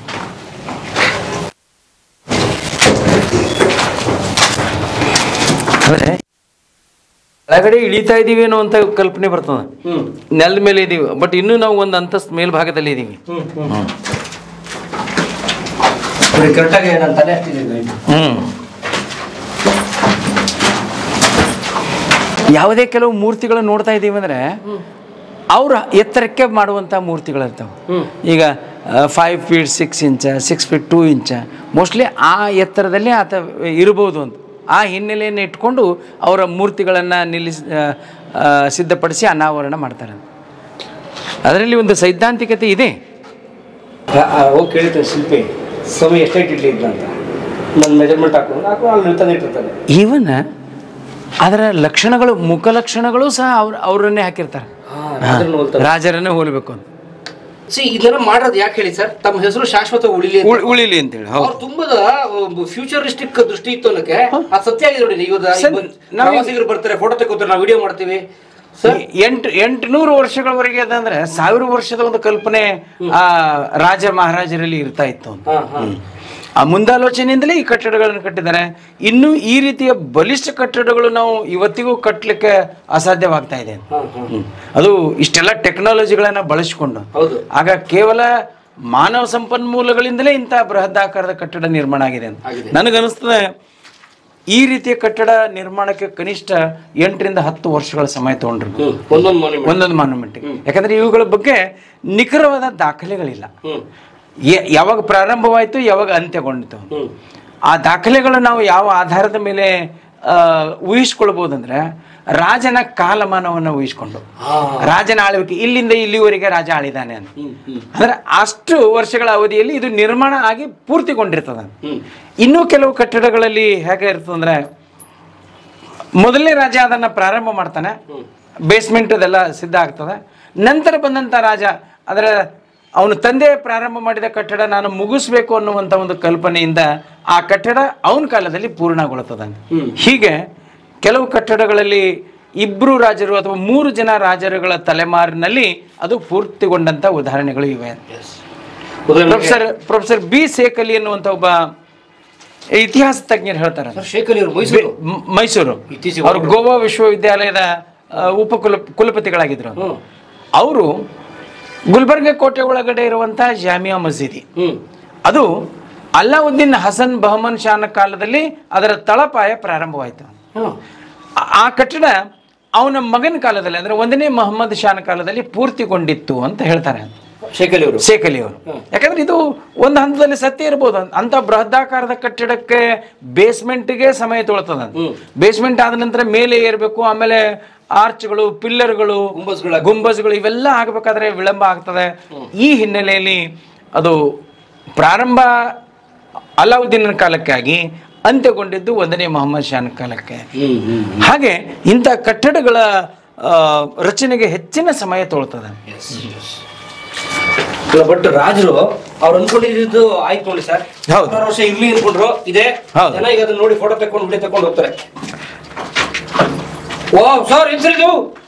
ಅಂದರೆ ಕೆಳಗಡೆ ಇಳಿತಾ ಇದ್ದೀವಿ ಅನ್ನೋ ಅಂತ ಕಲ್ಪನೆ ಬರ್ತದೆ ಹ್ಞೂ ನೆಲದ ಮೇಲೆ ಇದ್ದೀವಿ ಬಟ್ ಇನ್ನೂ ನಾವು ಒಂದು ಅಂತಸ್ತು ಮೇಲ್ಭಾಗದಲ್ಲಿ ಇದ್ದೀವಿ ಹ್ಞೂ ಹ್ಞೂ ಕರೆಕ್ಟಾಗಿ ನನ್ನ ತಲೆ ಹತ್ತಿದೆ ಲೈಟ್ ಹ್ಞೂ ಯಾವುದೇ ಕೆಲವು ಮೂರ್ತಿಗಳು ನೋಡ್ತಾ ಇದ್ದೀವಿ ಅಂದರೆ ಅವ್ರ ಎತ್ತರಕ್ಕೆ ಮಾಡುವಂಥ ಮೂರ್ತಿಗಳಿರ್ತಾವೆ ಹ್ಮ್. ಈಗ five feet six inch six feet two inch mostly ಆ ಎತ್ತರದಲ್ಲಿ ಆತ ಇರ್ಬೋದು ಅಂತ ಆ ಹಿನ್ನೆಲೆಯನ್ನು ಇಟ್ಕೊಂಡು ಅವರ ಮೂರ್ತಿಗಳನ್ನು ನಿಲ್ಲಿಸಿ ಆ, ಆ, ಸಿದ್ಧಪಡಿಸಿ ಅನಾವರಣ ಮಾಡ್ತಾರೆ ಅದರಲ್ಲಿ ಒಂದು ಸೈದ್ಧಾಂತಿಕತೆ ಇದೆ ಹೋಗಿ ಕೇಳ್ತೇನೆ ಶಿಲ್ಪಿ ಸ್ವಾಮಿ ಎಷ್ಟು ಹೈಟ್ ಇಡ್ಲಿ ಇದ್ನ ಅಂತ ನನ್ನ ಮೆಜರ್ಮೆಂಟ್ ಹಾಕೊಂಡು ಹಾಕೊಂಡು ಅಲ್ಲಿ ನಿಲ್ತಾನೆ ಇಟ್ಟಿರ್ತಾನೆ ಈವನ್ ಅದರ ಲಕ್ಷಣಗಳು ಮುಖ ಲಕ್ಷಣಗಳು ಸಹ ಅವ್ರ ಅವರನ್ನೇ ಹಾಕಿರ್ತಾರೆ ಅದನ್ನು ಹೋಲ್ತಾರೆ ರಾಜರನ್ನೇ ಹೋಲ್ಬೇಕು ಅಂತ ಸಿ ಇದನ್ನ ಮಾಡೋದು ಯಾಕೆ ಹೇಳಿ ಸರ್ ತಮ್ಮ ಹೆಸರು ಶಾಶ್ವತ ಉಳಿಲಿ ಅಂತ. ಉಳ್- ಉಳಿಲಿ ಅಂತೇಳಿ ಹೌದು ಅವ್ರು ತುಂಬದ ಫ್ಯೂಚರಿಸ್ಟಿಕ್ ದೃಷ್ಟಿ ಇತ್ತು ಅನ್ನಕ್ಕೆ ಅದು ಸತ್ಯ ಆಗಿದೆ ನೋಡಿ ಇವತ್ತು ಸರ್, ನಾವು- ಪ್ರವಾಸಿಗರು ಬರ್ತಾರೆ ಫೋಟೋ ತೆಗೋತಾರೆ ನಾವು ವಿಡಿಯೋ ಮಾಡ್ತೀವಿ ಸರ್ ಎಂಟು ಎಂಟುನೂರು ವರ್ಷಗಳವರೆಗೆ ಅದಂದ್ರೆ ಸಾವಿರ ವರ್ಷದ ಒಂದು ಕಲ್ಪನೆ ಆ ರಾಜ ಮಹಾರಾಜರಲ್ಲಿ ಇರ್ತಾ ಇತ್ತು ಅಂತ ಹಾ ಹಾ ಆ ಮುಂದಾಲೋಚನೆಯಿಂದಲೇ ಈ ಕಟ್ಟಡಗಳನ್ನು ಕಟ್ಟಿದ್ದಾರೆ ಇನ್ನು ಈ ರೀತಿಯ ಬಲಿಷ್ಠ ಕಟ್ಟಡಗಳು ನಾವು ಇವತ್ತಿಗೂ ಕಟ್ಟಲಿಕ್ಕೆ ಅಸಾಧ್ಯವಾಗ್ತಾ ಇದೆ ಹಾ ಹಾ ಹ್ಮ್. ಅದು ಇಷ್ಟೆಲ್ಲ ಟೆಕ್ನಾಲಜಿಗಳನ್ನ ಬಳಸಿಕೊಂಡು ಹೌದು ಆಗ ಕೇವಲ ಮಾನವ ಸಂಪನ್ಮೂಲಗಳಿಂದಲೇ ಇಂಥ ಬೃಹದಾಕಾರದ ಕಟ್ಟಡ ನಿರ್ಮಾಣ ಆಗಿದೆ ಅಂತ ಆಗಿದೆ. ನನಗನ್ನಿಸ್ತದೆ ಈ ರೀತಿಯ ಕಟ್ಟಡ ನಿರ್ಮಾಣಕ್ಕೆ ಕನಿಷ್ಠ ಎಂಟರಿಂದ ಹತ್ತು ವರ್ಷಗಳ ಸಮಯ ತಗೊಂಡಿರ್ಬೋದು ಹ್ಮ್ ಒಂದೊಂದು ಮಾನ್ಯುಮೆಂಟ್ ಒಂದೊಂದು ಮಾನ್ಯುಮೆಂಟ್ ಯಾಕಂದ್ರೆ ಇವುಗಳ ಬಗ್ಗೆ ನಿಖರವಾದ ದಾಖಲೆಗಳಿಲ್ಲ ಹ್ಮ್ ಯ- ಯಾವಾಗ ಪ್ರಾರಂಭವಾಯಿತು ಯಾವಾಗ ಅಂತ್ಯಗೊಂಡಿತು ಹ್ಮ್ ಆ ದಾಖಲೆಗಳು ನಾವು ಯಾವ ಆಧಾರದ ಮೇಲೆ ಆ, ಊಹಿಸ್ಕೊಳ್ಬೋದಂದ್ರೆ ರಾಜನ ಕಾಲಮಾನವನ್ನು ಊಹಿಸ್ಕೊಂಡು ಹಾ ರಾಜನ ಆಳ್ವಿಕೆ ಇಲ್ಲಿಂದ ಇಲ್ಲಿವರೆಗೆ ರಾಜ ಆಳಿದಾನೆ ಅಂತ ಹ್ಮ್ ಹ್ಮ್ ಅಂದ್ರೆ ಅಷ್ಟು ವರ್ಷಗಳ ಅವಧಿಯಲ್ಲಿ ಇದು ನಿರ್ಮಾಣ ಆಗಿ ಪೂರ್ತಿಗೊಂಡಿರ್ತದೆ ಹ್ಮ್ ಇನ್ನೂ ಕೆಲವು ಕಟ್ಟಡಗಳಲ್ಲಿ ಹೇಗೆ ಇರ್ತದಂದ್ರೆ ಮೊದಲನೇ ರಾಜ ಅದನ್ನು ಪ್ರಾರಂಭ ಮಾಡ್ತಾನೆ ಬೇಸ್ಮೆಂಟ್ ಅದೆಲ್ಲ ಸಿದ್ಧ ಆಗ್ತದೆ ನಂತರ ಬಂದಂಥ ರಾಜ ಅದರ ಅವನು ತಂದೆ ಪ್ರಾರಂಭ ಮಾಡಿದ ಕಟ್ಟಡ ನಾನು ಮುಗಿಸ್ಬೇಕು ಅನ್ನುವಂಥ ಒಂದು ಕಲ್ಪನೆಯಿಂದ ಆ ಕಟ್ಟಡ ಅವನ ಕಾಲದಲ್ಲಿ ಪೂರ್ಣಗೊಳ್ಳುತ್ತದೆ ಹ್ಮ್. ಹೀಗೆ ಕೆಲವು ಕಟ್ಟಡಗಳಲ್ಲಿ ಇಬ್ಬರು ರಾಜರು ಅಥವಾ ಮೂರು ಜನ ರಾಜರುಗಳ ತಲೆಮಾರಿನಲ್ಲಿ ಅದು ಪೂರ್ತಿಗೊಂಡಂಥ ಉದಾಹರಣೆಗಳು ಇವೆ ಉದಾಹರಣೆಗೆ ಪ್ರೊಫೆಸರ್ ಪ್ರೊಫೆಸರ್ ಬಿ ಸೇಕಲಿ ಅನ್ನುವಂಥ ಒಬ್ಬ ಇತಿಹಾಸ ತಜ್ಞರು ಹೇಳ್ತಾರೆ ಸರ್ ಶೇಖಲಿ ಅವರು ಮೈಸೂರು ಮ್- ಮೈಸೂರು ಇತ್ತೀಚೆಗೆ ಅವರು ಗೋವಾ ವಿಶ್ವವಿದ್ಯಾಲಯದ ಆ, ಉಪಕುಲ ಕುಲಪತಿಗಳಾಗಿದ್ರು ಹ್ಮ್ ಅವರು ಗುಲ್ಬರ್ಗ ಕೋಟೆ ಒಳಗಡೆ ಇರುವಂಥ ಜಾಮಿಯಾ ಮಸೀದಿ ಹ್ಮ್ ಅದು ಅಲ್ಲಾವುದ್ದೀನ್ ಹಸನ್ ಬಹಮನ್ ಶಾನ ಕಾಲದಲ್ಲಿ ಅದರ ತಳಪಾಯ ಪ್ರಾರಂಭವಾಯಿತು ಹ್ಮ್ ಆ- ಆ ಕಟ್ಟಡ ಅವನ ಮಗನ ಕಾಲದಲ್ಲಿ ಅಂದರೆ ಒಂದನೇ ಮೊಹಮ್ಮದ್ ಶಾನ ಕಾಲದಲ್ಲಿ ಪೂರ್ತಿಗೊಂಡಿತ್ತು ಅಂತ ಹೇಳ್ತಾರೆ ಶೇಖಲಿ ಅವರು ಶೇಖಲಿ ಅವರು ಯಾಕಂದ್ರೆ ಇದು ಒಂದು ಹಂತದಲ್ಲಿ ಸತ್ಯ ಇರ್ಬೋದು ಅಂತ ಬೃಹದಾಕಾರದ ಕಟ್ಟಡಕ್ಕೆ ಬೇಸ್ಮೆಂಟ್ಗೆ ಸಮಯ ತೊಳ್ತದ ಬೇಸ್ಮೆಂಟ್ ಆದ ನಂತರ ಮೇಲೆ ಏರ್ಬೇಕು ಆಮೇಲೆ ಆರ್ಚ್ಗಳು ಪಿಲ್ಲರ್ಗಳು ಗುಂಬಸ್ಗಳ ಗುಂಬಸ್ಗಳು ಇವೆಲ್ಲ ಆಗಬೇಕಾದ್ರೆ ವಿಳಂಬ ಆಗ್ತದೆ ಈ ಹಿನ್ನೆಲೆಯಲ್ಲಿ ಅದು ಪ್ರಾರಂಭ ಅಲಾವುದ್ದೀನನ ಕಾಲಕ್ಕಾಗಿ ಅಂತ್ಯಗೊಂಡಿದ್ದು ಒಂದನೇ ಮೊಹಮ್ಮದ್ ಶಾನ್ ಕಾಲಕ್ಕೆ ಹ್ಮ್ ಹ್ಮ್ ಹಾಗೆ ಇಂಥ ಕಟ್ಟಡಗಳ ಆ, ರಚನೆಗೆ ಹೆಚ್ಚಿನ ಸಮಯ ತೊಳ್ತದೆ ಅಲ್ಲ ಬಟ್ ರಾಜರು ಅವ್ರು ಅನ್ಕೊಂಡಿದ್ದು ಆಯ್ತು ನೋಡಿ ಸರ್ ಹೌದು. ಹತ್ತಾರು ವರ್ಷ ಇರ್ಲಿ ಅನ್ಕೊಂಡ್ರು ಇದೆ ಹೌದು. ಜನ ಈಗ ಅದನ್ನ ನೋಡಿ ಫೋಟೋ ತಕೊಂಡು ವಿಡಿಯೋ ತಕೊಂಡು ಹೋಗ್ತಾರೆ ಓ ಸರ್ ಏನ್ ಸರ್ ಇದು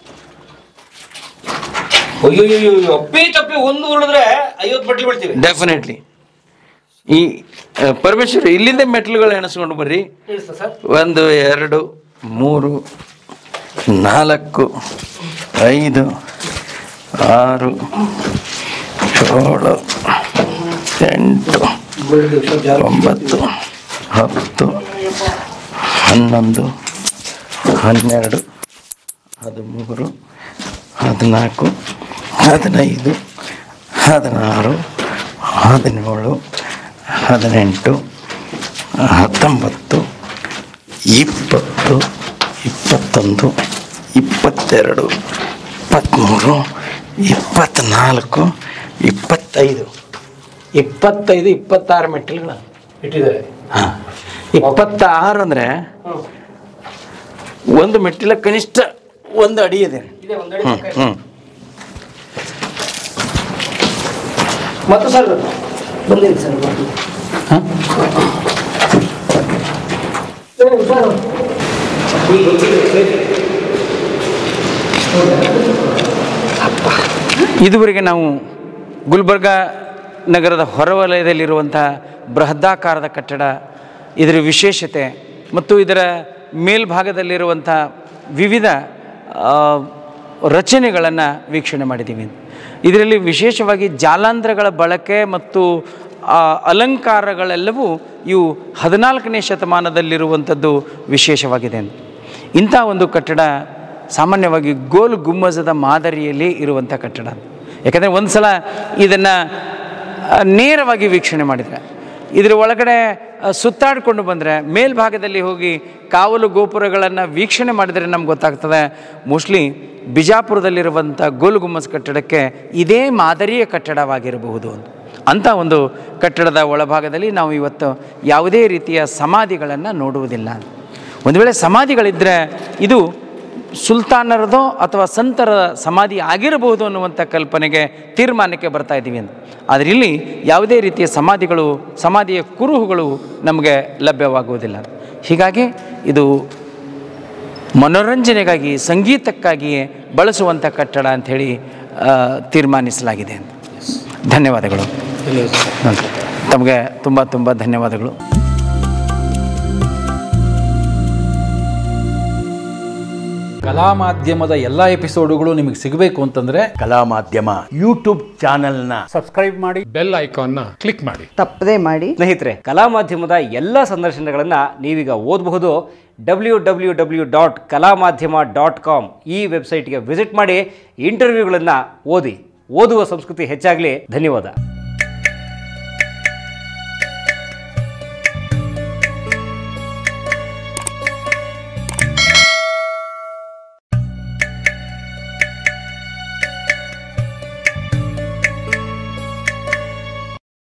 ಅಯ್ಯೋ ಅಪ್ಪಿ ತಪ್ಪಿ ಒಂದು ಉಳಿದ್ರೆ ಐವತ್ತು ಬಟ್ಲಿ ಬಿಡ್ತೀವಿ ಡೆಫಿನೆಟ್ಲಿ ಈ ಆ, ಪರಮೇಶ್ವರ್ ಇಲ್ಲಿಂದ ಮೆಟ್ಲುಗಳು ಎಣಿಸ್ಕೊಂಡು ಬರ್ರಿ ತಿಳಿಸ್ತಾ ಸರ್ ಒಂದು ಎರಡು ಮೂರು ನಾಲ್ಕು ಐದು ಆರು ಏಳು ಎಂಟು ಒಂಬತ್ತು ಹತ್ತು ಹನ್ನೊಂದು ಹನ್ನೆರಡು ಹದಿಮೂರು ಹದಿನಾಲ್ಕು ಹದಿನೈದು ಹದಿನಾರು ಹದಿನೇಳು ಹದಿನೆಂಟು ಹತ್ತೊಂಬತ್ತು ಇಪ್ಪತ್ತು ಇಪ್ಪತ್ತೊಂದು ಇಪ್ಪತ್ತೆರಡು ಇಪ್ಪತ್ತ್ಮೂರು ಇಪ್ಪತ್ತ್ನಾಲ್ಕು ಇಪ್ಪತ್ತೈದು ಇಪ್ಪತ್ತೈದು ಇಪ್ಪತ್ತಾರು ಮೆಟ್ಟಿಲುಗಳು ಇಟ್ಟಿದ್ದಾರೆ ಹಾಂ ಇಪ್ಪತ್ತಾರು ಅಂದರೆ ಒಂದು ಮೆಟ್ಟಿಲ ಕನಿಷ್ಠ ಒಂದು ಅಡಿ ಇದೆ ಇದೆ ಒಂದಡಿ ಹ್ಞೂ ಹ್ಞೂ ಮತ್ತು ಸರ್ ಬಂದಿರಿ ಸರ್ ಬರ್ತೀನಿ. ಹಾಂ ಇದುವರೆಗೆ ನಾವು ಗುಲ್ಬರ್ಗ ನಗರದ ಹೊರವಲಯದಲ್ಲಿರುವಂಥ ಬೃಹದಾಕಾರದ ಕಟ್ಟಡ ಇದರ ವಿಶೇಷತೆ ಮತ್ತು ಇದರ ಮೇಲ್ಭಾಗದಲ್ಲಿರುವಂಥ ವಿವಿಧ ಆ, ರಚನೆಗಳನ್ನು ವೀಕ್ಷಣೆ ಮಾಡಿದ್ದೀವಿ ಇದರಲ್ಲಿ ವಿಶೇಷವಾಗಿ ಜಾಲಾಂಧ್ರಗಳ ಬಳಕೆ ಮತ್ತು ಆ, ಅಲಂಕಾರಗಳೆಲ್ಲವೂ ಇವು ಹದಿನಾಲ್ಕನೇ ಶತಮಾನದಲ್ಲಿರುವಂಥದ್ದು ವಿಶೇಷವಾಗಿದೆ ಇಂಥ ಒಂದು ಕಟ್ಟಡ ಸಾಮಾನ್ಯವಾಗಿ ಗೋಲ್ ಗುಮ್ಮಜದ ಮಾದರಿಯಲ್ಲಿ ಇರುವಂಥ ಕಟ್ಟಡ ಯಾಕಂದರೆ ಒಂದು ಸಲ ಇದನ್ನು ನೇರವಾಗಿ ವೀಕ್ಷಣೆ ಮಾಡಿದರೆ ಇದರ ಒಳಗಡೆ ಆ, ಸುತ್ತಾಡಿಕೊಂಡು ಬಂದರೆ ಮೇಲ್ಭಾಗದಲ್ಲಿ ಹೋಗಿ ಕಾವಲು ಗೋಪುರಗಳನ್ನು ವೀಕ್ಷಣೆ ಮಾಡಿದರೆ ನಮ್ಗೆ ಗೊತ್ತಾಗ್ತದೆ ಮೋಸ್ಟ್ಲಿ ಬಿಜಾಪುರದಲ್ಲಿರುವಂಥ ಗೋಲ್ ಗುಮ್ಮಸ್ ಕಟ್ಟಡಕ್ಕೆ ಇದೇ ಮಾದರಿಯ ಕಟ್ಟಡವಾಗಿರಬಹುದು ಅಂತ ಅಂಥ ಒಂದು ಕಟ್ಟಡದ ಒಳಭಾಗದಲ್ಲಿ ನಾವು ಇವತ್ತು ಯಾವುದೇ ರೀತಿಯ ಸಮಾಧಿಗಳನ್ನು ನೋಡುವುದಿಲ್ಲ ಒಂದು ವೇಳೆ ಸಮಾಧಿಗಳಿದ್ದರೆ ಇದು ಸುಲ್ತಾನರದೋ ಅಥವಾ ಸಂತರ ಸಮಾಧಿ ಆಗಿರಬಹುದು ಅನ್ನುವಂಥ ಕಲ್ಪನೆಗೆ ತೀರ್ಮಾನಕ್ಕೆ ಬರ್ತಾ ಇದ್ದೀವಿ ಅಂತ ಆದರೆ ಇಲ್ಲಿ ಯಾವುದೇ ರೀತಿಯ ಸಮಾಧಿಗಳು ಸಮಾಧಿಯ ಕುರುಹುಗಳು ನಮಗೆ ಲಭ್ಯವಾಗುವುದಿಲ್ಲ ಹೀಗಾಗಿ ಇದು ಮನೋರಂಜನೆಗಾಗಿ ಸಂಗೀತಕ್ಕಾಗಿಯೇ ಬಳಸುವಂಥ ಕಟ್ಟಡ ಅಂಥೇಳಿ ಆ, ತೀರ್ಮಾನಿಸಲಾಗಿದೆ ಅಂತ ಧನ್ಯವಾದಗಳು ನಮಸ್ತೆ. ತಮಗೆ ತುಂಬ ತುಂಬ ಧನ್ಯವಾದಗಳು ಕಲಾ ಮಾಧ್ಯಮದ ಎಲ್ಲ ಎಪಿಸೋಡುಗಳು ನಿಮಗೆ ಸಿಗಬೇಕು ಅಂತಂದ್ರೆ ಕಲಾ ಮಾಧ್ಯಮ ಯೂಟ್ಯೂಬ್ ಚಾನೆಲ್ನ ಬೆಲ್ ಐಕಾನ್ನ ಕ್ಲಿಕ್ ಮಾಡಿ ತಪ್ಪದೇ ಮಾಡಿ ಸ್ನೇಹಿತರೆ ಕಲಾ ಮಾಧ್ಯಮದ ಎಲ್ಲ ಸಂದರ್ಶನಗಳನ್ನು ನೀವೀಗ ಓದಬಹುದು ಡಬ್ಲ್ಯೂ ಡಬ್ಲ್ಯೂ ಡಬ್ಲ್ಯೂ ಡಾಟ್ ಕಲಾ ಮಾಧ್ಯಮ ಡಾಟ್ ಕಾಮ್ ಈ ವೆಬ್ಸೈಟ್ಗೆ ವಿಸಿಟ್ ಮಾಡಿ ಇಂಟರ್ವ್ಯೂಗಳನ್ನು ಓದಿ ಓದುವ ಸಂಸ್ಕೃತಿ ಹೆಚ್ಚಾಗಲಿ ಧನ್ಯವಾದ